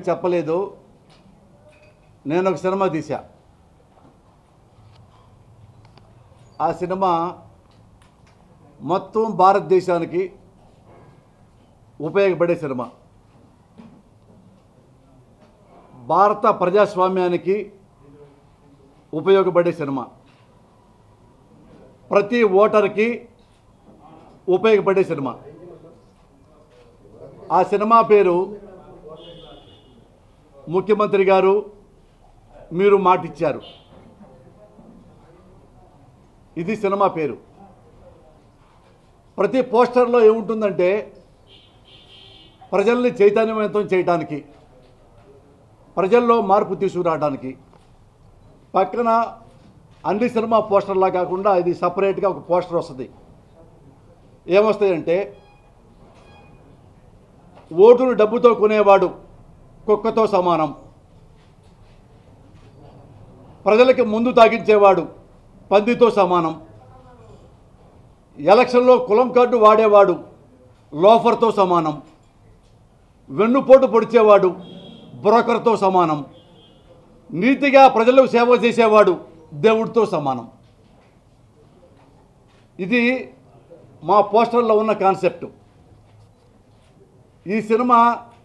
చెప్పలేదు నేను ఒక సినిమా తీశా ఆ సినిమా మొత్తం భారతదేశానికి ఉపయోగపడే సినిమా భారత ప్రజాస్వామ్యానికి ఉపయోగపడే సినిమా ప్రతి ఓటర్కి ఉపయోగపడే సినిమా ఆ సినిమా పేరు ముఖ్యమంత్రి గారు మీరు మాటిచ్చారు ఇది సినిమా పేరు ప్రతి పోస్టర్లో ఏముంటుందంటే ప్రజల్ని చైతన్యవంతం చేయడానికి ప్రజల్లో మార్పు తీసుకురావడానికి పక్కన అన్ని సినిమా పోస్టర్లా కాకుండా ఇది సపరేట్గా ఒక పోస్టర్ వస్తుంది ఏమొస్తాయంటే ఓటును డబ్బుతో కొనేవాడు కుక్కతో సమానం ప్రజలకి ముందు తాగించేవాడు పందితో సమానం ఎలక్షన్లో కులం కార్డు వాడేవాడు లోఫర్తో సమానం వెన్నుపోటు పొడిచేవాడు బ్రోకర్తో సమానం నీతిగా ప్రజలకు సేవ చేసేవాడు దేవుడితో సమానం ఇది మా పోస్టర్లో ఉన్న కాన్సెప్ట్ ఈ సినిమా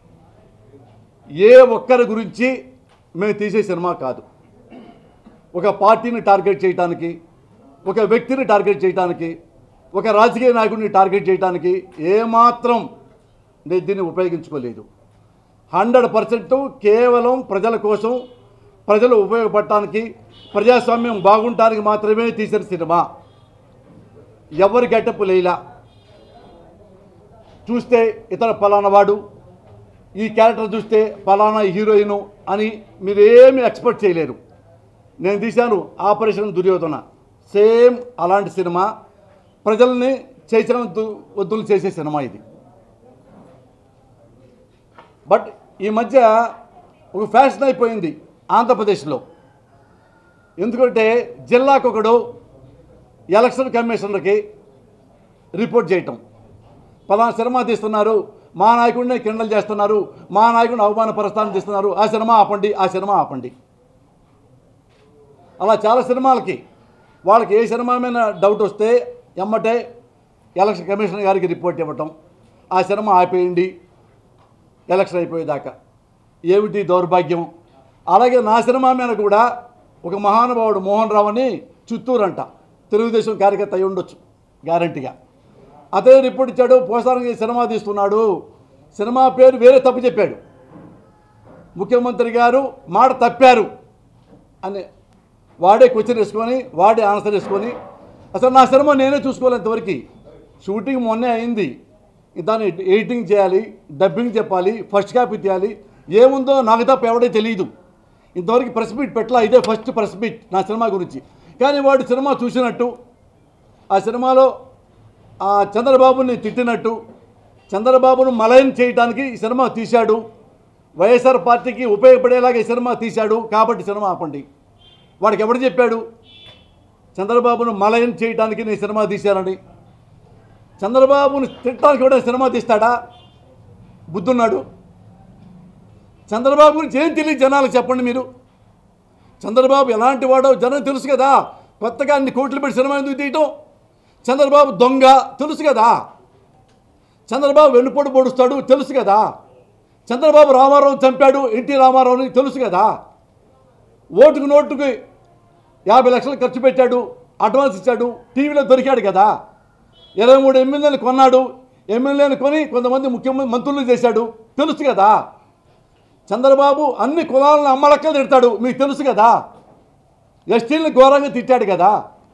ఏ ఒక్కరి గురించి మేము తీసే సినిమా కాదు ఒక పార్టీని టార్గెట్ చేయడానికి ఒక వ్యక్తిని టార్గెట్ చేయడానికి ఒక రాజకీయ నాయకుడిని టార్గెట్ చేయడానికి ఏమాత్రం నేను దీన్ని ఉపయోగించుకోలేదు హండ్రెడ్ పర్సెంట్ కేవలం ప్రజల కోసం ప్రజలు ఉపయోగపడటానికి ప్రజాస్వామ్యం బాగుంటానికి మాత్రమే తీసిన సినిమా ఎవరి గెటప్ లేలా చూస్తే ఇతర ఫలానా వాడు ఈ క్యారెక్టర్ చూస్తే ఫలానా హీరోయిన్ అని మీరు ఏమి ఎక్స్పెక్ట్ చేయలేరు నేను తీశాను ఆపరేషన్ దుర్యోధన సేమ్ అలాంటి సినిమా ప్రజల్ని చేసిన వద్దులు చేసే సినిమా ఇది బట్ ఈ మధ్య ఒక ఫ్యాషన్ అయిపోయింది ఆంధ్రప్రదేశ్లో ఎందుకంటే జిల్లాకొకడు ఎలక్షన్ కమిషనర్కి రిపోర్ట్ చేయటం పలానా సినిమా తీస్తున్నారు మా నాయకుడిని కిండలు చేస్తున్నారు మా నాయకుడిని అవమానపరస్థానం తీస్తున్నారు ఆ సినిమా ఆపండి ఆ సినిమా ఆపండి అలా చాలా సినిమాలకి వాళ్ళకి ఏ సినిమా మీద డౌట్ వస్తే ఎమ్మటే ఎలక్షన్ కమిషనర్ గారికి రిపోర్ట్ ఇవ్వటం ఆ సినిమా ఆపేయండి ఎలక్షన్ అయిపోయేదాకా ఏమిటి దౌర్భాగ్యం అలాగే నా సినిమా మీద కూడా ఒక మహానుభావుడు మోహన్ రావు అని చిత్తూరు అంట తెలుగుదేశం కార్యకర్త అయి ఉండొచ్చు గ్యారంటీగా అదే రిపోర్ట్ ఇచ్చాడు పోసారంగా ఈ సినిమా తీస్తున్నాడు సినిమా పేరు వేరే తప్పు చెప్పాడు ముఖ్యమంత్రి గారు మాట తప్పారు అని వాడే క్వశ్చన్ వేసుకొని వాడే ఆన్సర్ వేసుకొని అసలు నా సినిమా నేనే చూసుకోవాలి ఇంతవరకు షూటింగ్ మొన్నే అయింది దాన్ని ఎడిటింగ్ చేయాలి డబ్బింగ్ చెప్పాలి ఫస్ట్ కాపీ తీయాలి ఏముందో నాకు తప్ప ఎవడే తెలియదు ఇంతవరకు ప్రెస్ మీట్ పెట్టలా ఇదే ఫస్ట్ ప్రెస్ మీట్ నా సినిమా గురించి కానీ వాడు సినిమా చూసినట్టు ఆ సినిమాలో ఆ చంద్రబాబుని తిట్టినట్టు చంద్రబాబును మలయం చేయడానికి ఈ సినిమా తీశాడు వైఎస్ఆర్ పార్టీకి ఉపయోగపడేలాగా ఈ సినిమా తీశాడు కాబట్టి సినిమా ఆపండి వాడికి ఎవడు చెప్పాడు చంద్రబాబును మలయం చేయడానికి నేను సినిమా తీశానని చంద్రబాబును తిట్టడానికి కూడా సినిమా తీస్తాడా బుద్ధున్నాడు చంద్రబాబు గురించి ఏం తెలియదు జనాలకు చెప్పండి మీరు చంద్రబాబు ఎలాంటి వాడో జనం తెలుసు కదా కొత్తగా అన్ని కోట్లు పెట్టి సినిమా ఎందుకు తీయటం చంద్రబాబు దొంగ తెలుసు కదా చంద్రబాబు వెన్నుపోటు పొడుస్తాడు తెలుసు కదా చంద్రబాబు రామారావు చంపాడు ఎన్టీ రామారావుని తెలుసు కదా ఓటుకు నోటుకి యాభై లక్షలు ఖర్చు పెట్టాడు అడ్వాన్స్ ఇచ్చాడు టీవీలో దొరికాడు కదా ఇరవై మూడు ఎమ్మెల్యేలు కొన్నాడు ఎమ్మెల్యేలు కొని కొంతమంది ముఖ్యమంత్రి మంత్రులు చేశాడు తెలుసు కదా చంద్రబాబు అన్ని కులాలను అమ్మలక్కలు తిడతాడు మీకు తెలుసు కదా ఎస్టీలను ఘోరంగా తిట్టాడు కదా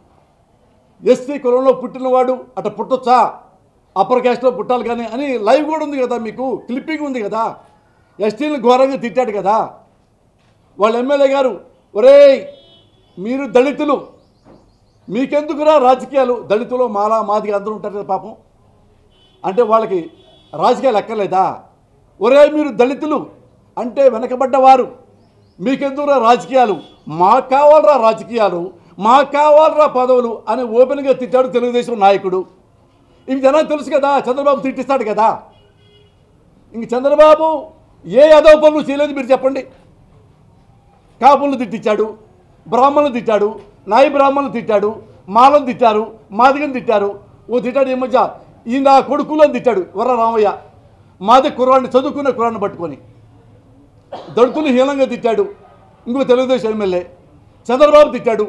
ఎస్టీ కులంలో పుట్టినవాడు అట పుట్టొచ్చా అప్పర్ క్యాస్ట్లో పుట్టాలి కానీ అని లైవ్ కూడా ఉంది కదా మీకు క్లిప్పింగ్ ఉంది కదా ఎస్టీలను ఘోరంగా తిట్టాడు కదా వాళ్ళ ఎమ్మెల్యే గారు ఒరేయ్ మీరు దళితులు మీకెందుకురా రాజకీయాలు దళితులు మాలా మాదిగా అందరూ ఉంటారు కదా పాపం అంటే వాళ్ళకి రాజకీయాలు ఎక్కర్లేదా ఒరే మీరు దళితులు అంటే వెనకబడ్డవారు మీకెందుకురా రాజకీయాలు మాకు కావాలరా రాజకీయాలు మాకు కావాలరా పదవులు అని ఓపెన్గా తిట్టాడు తెలుగుదేశం నాయకుడు ఇవి జనం తెలుసు కదా చంద్రబాబు తిట్టిస్తాడు కదా ఇంక చంద్రబాబు ఏ యాదవ పనులు చేయలేదు మీరు చెప్పండి కాపులను తిట్టించాడు బ్రాహ్మణులు తిట్టాడు నాయి బ్రాహ్మణులు తిట్టాడు మాలను తిట్టారు మాదిగని తిట్టారు ఓ తిట్టాడు ఈ మధ్య ఈ నా కొడుకులను తిట్టాడు వర రామయ్య మాది కుర్రాన్ని చదువుకున్న కుర్రాన్ని పట్టుకొని దళితులు హీనంగా తిట్టాడు ఇంకో తెలుగుదేశం ఎమ్మెల్యే చంద్రబాబు తిట్టాడు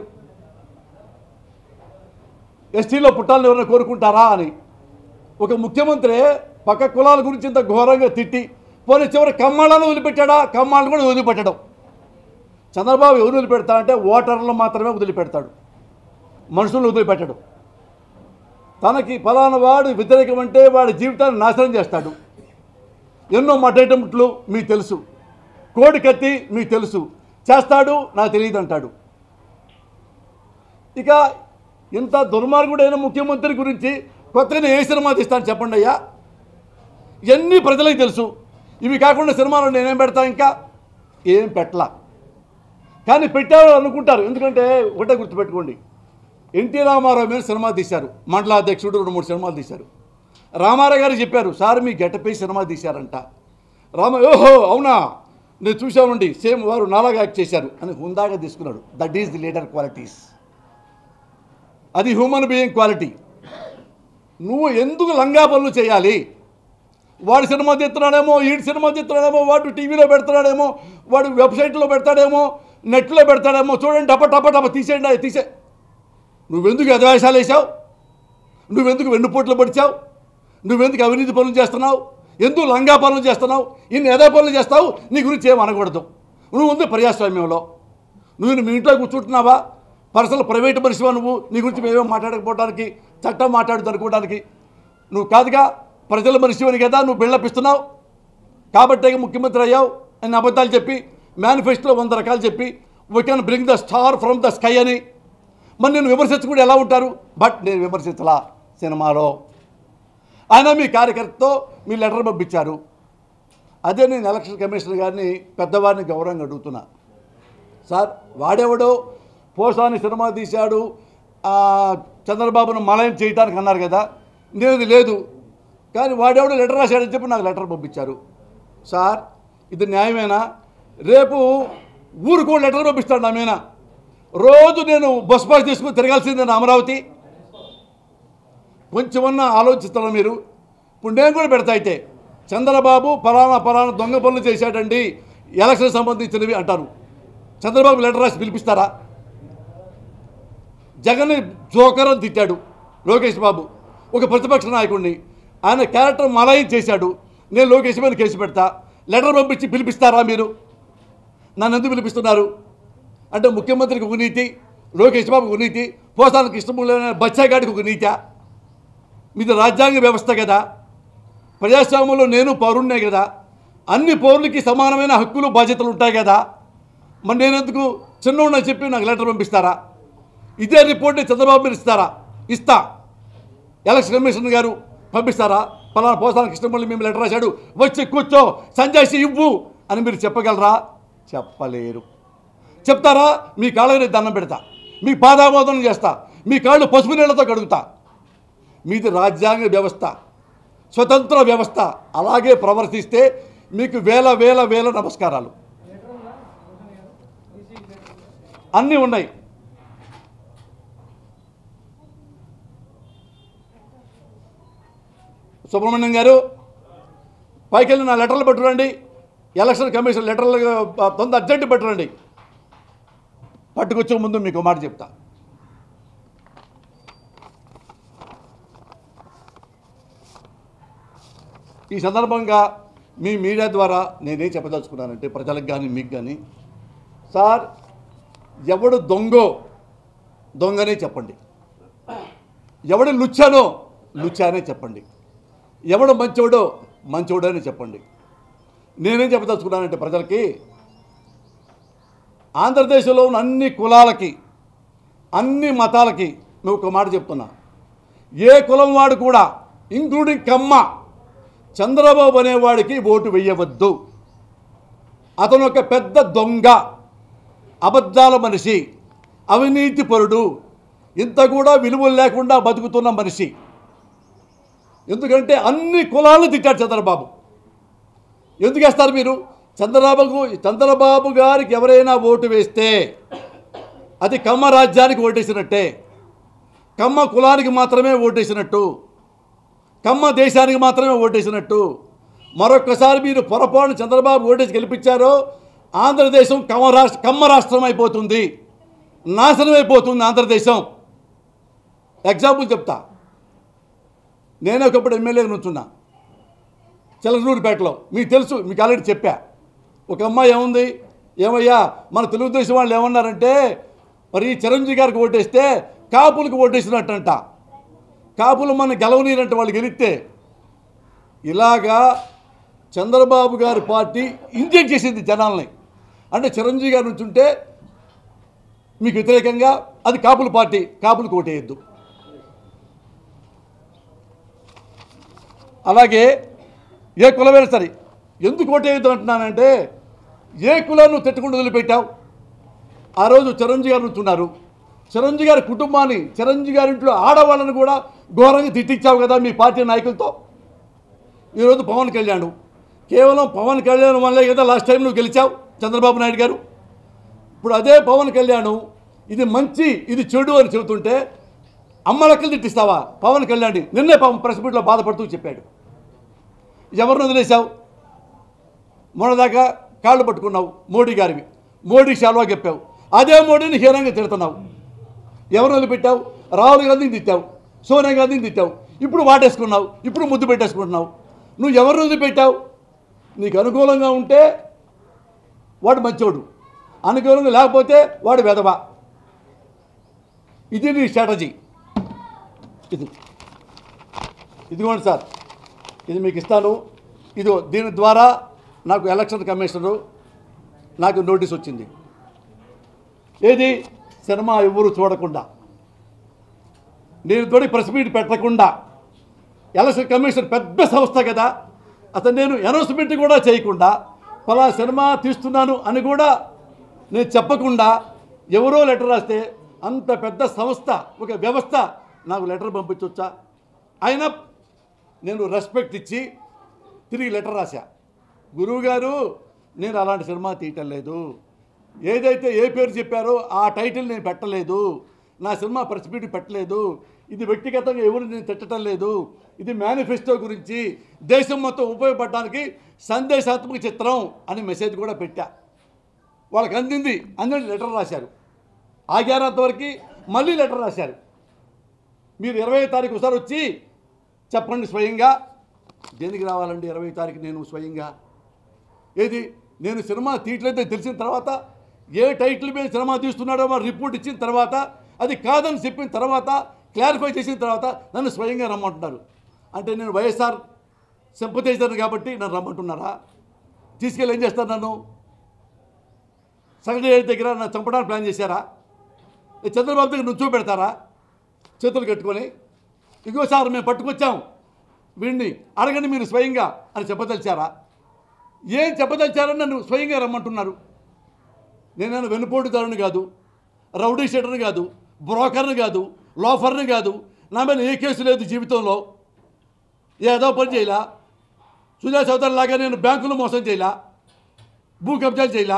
ఎస్టీలో పుట్టాలని ఎవరైనా కోరుకుంటారా అని ఒక ముఖ్యమంత్రి పక్క కులాల గురించి ఇంత ఘోరంగా తిట్టి పోనీ చివరి కమ్మాళ్ళను వదిలిపెట్టాడా కమ్మాళ్ళను కూడా వదిలిపెట్టడం చంద్రబాబు ఎవరు వదిలిపెడతాడంటే ఓటర్లను మాత్రమే వదిలిపెడతాడు మనుషులను వదిలిపెట్టడు తనకి ఫలానా వాడు వ్యతిరేకం అంటే వాడి జీవితాన్ని నాశనం చేస్తాడు ఎన్నో మటైటముట్లు మీకు తెలుసు కోడి కత్తి మీకు తెలుసు చేస్తాడు నాకు తెలియదు అంటాడు ఇక ఇంత దుర్మార్గుడైన ముఖ్యమంత్రి గురించి కొత్తగా ఏ సినిమా తీస్తాను చెప్పండి అయ్యా ఇవన్నీ ప్రజలకు తెలుసు ఇవి కాకుండా సినిమాలో నేనేం పెడతా ఇంకా ఏం పెట్టలా కానీ పెట్టారు అనుకుంటారు ఎందుకంటే ఒకటే గుర్తుపెట్టుకోండి ఎన్టీ రామారావు మీద సినిమా తీశారు మండల అధ్యక్షుడు రెండు మూడు సినిమాలు తీశారు రామారావు గారు చెప్పారు సార్ మీ గెటపై సినిమా తీశారంట రామ ఓహో అవునా నేను చూసామండి సేమ్ వారు నాలాగా యాక్ట్ చేశారు అని హుందాగా తీసుకున్నాడు that is the leader qualities అది హ్యూమన్ బీయింగ్ క్వాలిటీ నువ్వు ఎందుకు లంగా పనులు చేయాలి వాడు సినిమా తీస్తున్నాడేమో ఈడు సినిమా తీస్తున్నాడేమో వాడు టీవీలో పెడుతున్నాడేమో వాడు వెబ్సైట్లో పెడతాడేమో నెట్లో పెడతాడేమో చూడండి టప టప టప తీసేయండి అది తీసే నువ్వెందుకు ఎదవేషాలు వేసావు నువ్వెందుకు వెన్నుపోట్లు పడిచావు నువ్వెందుకు అవినీతి పనులు చేస్తున్నావు ఎందుకు లంగా పనులు చేస్తున్నావు ఇన్ని ఎదా పనులు చేస్తావు నీ గురించి ఏం అనకూడదు నువ్వు ఉంది ప్రజాస్వామ్యంలో నువ్వు మీ ఇంట్లో కూర్చుంటున్నావా పర్సనల్ ప్రైవేట్ మనిషివా నువ్వు నీ గురించి మేమేం మాట్లాడకపోవడానికి చట్టం మాట్లాడుతూ అనుకోవడానికి నువ్వు కాదుగా ప్రజల మనిషివని కదా నువ్వు బిల్డప్ ఇస్తున్నావు కాబట్టే ముఖ్యమంత్రి అయ్యావు అని అబద్ధాలు చెప్పి మేనిఫెస్టోలో వంద రకాలు చెప్పి we can bring the star from the sky అని మరి నేను విమర్శించకుండా ఎలా ఉంటారు బట్ నేను విమర్శించలా సినిమాలో ఆయన మీ కార్యకర్తతో మీ లెటర్ పంపించారు అదే నేను ఎలక్షన్ కమిషనర్ గారిని పెద్దవారిని గౌరవంగా అడుగుతున్నా సార్ వాడెవడో పోసాని సినిమా తీశాడు ఆ, చంద్రబాబును మలయం చేయటానికి అన్నారు కదా నేను లేదు కానీ వాడెవడో లెటర్ రాశాడని చెప్పి నాకు లెటర్ పంపించారు సార్ ఇది న్యాయమేనా రేపు ఊరుకో లెటర్ పంపిస్తాడు నా మీద రోజు నేను బస్ పాస్ తీసుకుని తిరగాల్సిందే నా అమరావతి కొంచెమన్నా ఆలోచిస్తారా మీరు ఇప్పుడు నేను కూడా పెడతా అయితే చంద్రబాబు పలానా పలానా దొంగ పనులు చేశాడండి ఎలక్షన్ సంబంధించినవి అంటారు చంద్రబాబు లెటర్ రాసి పిలిపిస్తారా జగన్ జోకర్ అని తిట్టాడు లోకేష్ బాబు ఒక ప్రతిపక్ష నాయకుడిని ఆయన క్యారెక్టర్ మలాయి చేశాడు నేను లోకేష్ మీద కేసు పెడతా లెటర్ పంపించి పిలిపిస్తారా మీరు నన్ను ఎందుకు పిలిపిస్తున్నారు అంటే ముఖ్యమంత్రికి ఒక నీతి లోకేష్ బాబుకి ఒక నీతి పోసానికి ఇష్టములైన బచ్చాగాడికి ఒక నీతా మీది రాజ్యాంగ వ్యవస్థ కదా ప్రజాస్వామ్యంలో నేను పౌరుణ్ణే కదా అన్ని పౌరులకి సమానమైన హక్కులు బాధ్యతలు ఉంటాయి కదా మరి నేనెందుకు చిన్నోడని చెప్పి నాకు లెటర్ పంపిస్తారా ఇదే రిపోర్ట్ని చంద్రబాబు మీరు ఇస్తారా ఇస్తా ఎలక్షన్ కమిషన్ గారు పంపిస్తారా పలానా పోసానికి ఇష్టం మేము లెటర్ రాశాడు వచ్చి కూర్చో సంజాయిషి ఇవ్వు అని మీరు చెప్పగలరా చెప్పలేరు చెప్తారా మీ కాళ్ళ మీద దండం పెడతా మీ పాదాబోధన చేస్తా మీ కాళ్ళు పసుపు నీళ్లతో కడుగుతా మీది రాజ్యాంగ వ్యవస్థ స్వతంత్ర వ్యవస్థ అలాగే ప్రవర్తిస్తే మీకు వేల వేల వేల నమస్కారాలు అన్నీ ఉన్నాయి సుబ్రహ్మణ్యం గారు పైకి వెళ్ళి నా లెటర్లు పట్టురండి ఎలక్షన్ కమిషన్ లెటర్లు ఆ, తొందర అర్జెంట్ పట్టురండి పట్టుకొచ్చే ముందు మీకు ఒక మాట చెప్తా ఈ సందర్భంగా మీ మీడియా ద్వారా నేనేం చెప్పదలుచుకున్నానంటే ప్రజలకు కానీ మీకు కానీ సార్ ఎవడు దొంగో దొంగనే చెప్పండి ఎవడు లుచ్చానో లుచ్చానే చెప్పండి ఎవడు మంచోడో మంచోడని చెప్పండి నేనేం చెప్పదలుచుకున్నానంటే ప్రజలకి ఆంధ్రదేశంలో ఉన్న అన్ని కులాలకి అన్ని మతాలకి నువ్వు ఒక మాట చెప్తున్నా ఏ కులం వాడు కూడా ఇంక్లూడింగ్ కమ్మ చంద్రబాబు అనేవాడికి ఓటు వెయ్యవద్దు అతను ఒక పెద్ద దొంగ అబద్ధాల మనిషి అవినీతి పరుడు ఇంత కూడా విలువలు లేకుండా బతుకుతున్న మనిషి ఎందుకంటే అన్ని కులాలు తిట్టాడు చంద్రబాబు ఎందుకు వేస్తారు మీరు చంద్రబాబుకు చంద్రబాబు గారికి ఎవరైనా ఓటు వేస్తే అది కమ్మ రాజ్యానికి ఓటేసినట్టే కమ్మ కులానికి మాత్రమే ఓటేసినట్టు కమ్మ దేశానికి మాత్రమే ఓటేసినట్టు మరొక్కసారి మీరు పొరపాటున చంద్రబాబు ఓటేసి గెలిపించారో ఆంధ్రదేశం కమ్మ రాష్ట్ర కమ్మ రాష్ట్రం అయిపోతుంది నాశనం అయిపోతుంది ఆంధ్రదేశం ఎగ్జాంపుల్ చెప్తా నేనే ఒకప్పుడు ఎమ్మెల్యే నుంచున్నా చిలకలూరుపేటలో మీకు తెలుసు మీకు ఆల్రెడీ చెప్పా ఒక అమ్మాయి ఏముంది ఏమయ్యా మన తెలుగుదేశం వాళ్ళు ఏమన్నారంటే మరి ఈ చిరంజీవి గారికి ఓటేస్తే కాపులకు ఓటేసినట్టంట కాపులు మన గెలవనీరంటే వాళ్ళు గెలిస్తే ఇలాగా చంద్రబాబు గారి పార్టీ ఇంజెక్ట్ చేసింది జనాల్ని అంటే చిరంజీవి గారి నుంచి ఉంటే మీకు వ్యతిరేకంగా అది కాపుల పార్టీ కాపులకు ఓటేయద్దు అలాగే ఏ కులమైనా సరే ఎందుకు ఓటేయద్దు అంటున్నానంటే ఏ కులాన్ని నువ్వు తిట్టకుండా వదిలిపెట్టావు ఆ రోజు చిరంజీవి గారు ఉంటున్నారు చిరంజీవి గారి కుటుంబాన్ని చిరంజీవి గారి ఇంట్లో ఆడవాళ్ళని కూడా ఘోరంగా తిట్టించావు కదా మీ పార్టీ నాయకులతో ఈరోజు పవన్ కళ్యాణ్ కేవలం పవన్ కళ్యాణ్ వల్లే కదా లాస్ట్ టైం నువ్వు గెలిచావు చంద్రబాబు నాయుడు గారు ఇప్పుడు అదే పవన్ కళ్యాణ్ ఇది మంచి ఇది చెడు అని చెబుతుంటే అమ్మలక్కలు తిట్టిస్తావా పవన్ కళ్యాణ్ నిన్నే పవన్ ప్రెస్ మీట్లో బాధపడుతూ చెప్పాడు ఎవరిని వదిలేశావు మొన్నదాకా కాళ్ళు పట్టుకున్నావు మోడీ గారివి మోడీ శాలువా చెప్పావు అదే మోడీని హీనంగా తిడుతున్నావు ఎవరు వదిలిపెట్టావు రాహుల్ గాంధీని తిట్టావు సోనియా గాంధీని తిట్టావు ఇప్పుడు వాటేసుకున్నావు ఇప్పుడు ముద్దు పెట్టేసుకుంటున్నావు నువ్వు ఎవరిని వదిలిపెట్టావు నీకు అనుకూలంగా ఉంటే వాడు మంచోడు అనుకూలంగా లేకపోతే వాడు వెధవ ఇది నీ స్ట్రాటజీ ఇది ఇదిగోండి సార్ ఇది మీకు ఇస్తాను ఇదో దీని ద్వారా నాకు ఎలక్షన్ కమిషనరు నాకు నోటీస్ వచ్చింది ఏది సినిమా ఎవరు చూడకుండా నేను తోడి ప్రెస్ మీట్ పెట్టకుండా ఎలక్షన్ కమిషన్ పెద్ద సంస్థ కదా అతను నేను అనౌన్స్మెంట్ కూడా చేయకుండా ఫలా సినిమా తీస్తున్నాను అని కూడా నేను చెప్పకుండా ఎవరో లెటర్ రాస్తే అంత పెద్ద సంస్థ ఒక వ్యవస్థ నాకు లెటర్ పంపించవచ్చా అయినా నేను రెస్పెక్ట్ ఇచ్చి తిరిగి లెటర్ రాశా గురువుగారు నేను అలాంటి సినిమా తీయటం లేదు ఏదైతే ఏ పేరు చెప్పారో ఆ టైటిల్ నేను పెట్టలేదు నా సినిమా ప్రెస్ మీట్ పెట్టలేదు ఇది వ్యక్తిగతంగా ఎవరు నేను తిట్టడం లేదు ఇది మేనిఫెస్టో గురించి దేశం మొత్తం ఉపయోగపడడానికి సందేశాత్మక చిత్రం అని మెసేజ్ కూడా పెట్టా వాళ్ళకి అందింది అందని లెటర్ రాశారు ఆగారంతవరకు మళ్ళీ లెటర్ రాశారు మీరు ఇరవై తారీఖు ఒకసారి వచ్చి చెప్పండి స్వయంగా దేనికి రావాలండి ఇరవై తారీఖు నేను స్వయంగా ఏది నేను సినిమా తీయట్లేదో తెలిసిన తర్వాత ఏ టైటిల్ మీద సినిమా తీస్తున్నాడో మరి రిపోర్ట్ ఇచ్చిన తర్వాత అది కాదని చెప్పిన తర్వాత క్లారిఫై చేసిన తర్వాత నన్ను స్వయంగా రమ్మంటున్నారు అంటే నేను వైఎస్ఆర్ సింపతైజర్ కాబట్టి నన్ను రమ్మంటున్నారా తీసుకెళ్ళి ఏం చేస్తారు నన్ను సెక్రటరీ దగ్గర నన్ను చంపడానికి ప్లాన్ చేశారా ఈ చంద్రబాబు దగ్గర నుంచో పెడతారా చేతులు కట్టుకొని ఇగో సార్ మేము పట్టుకొచ్చాం వీడిని అడగండి మీరు స్వయంగా అని చెప్పదలిచారా ఏం చెప్పదలిచారని నన్ను స్వయంగా రమ్మంటున్నారు నేనైనా వెనుపోటుదారుని కాదు రౌడీ షీటర్ని కాదు బ్రోకర్ని కాదు లోఫర్ని కాదు నా మీద ఏ కేసు లేదు జీవితంలో ఏదో పని చేయలా సుజా చౌదరి లాగా నేను బ్యాంకులు మోసం చేయలా భూ కబ్జాలు చేయలా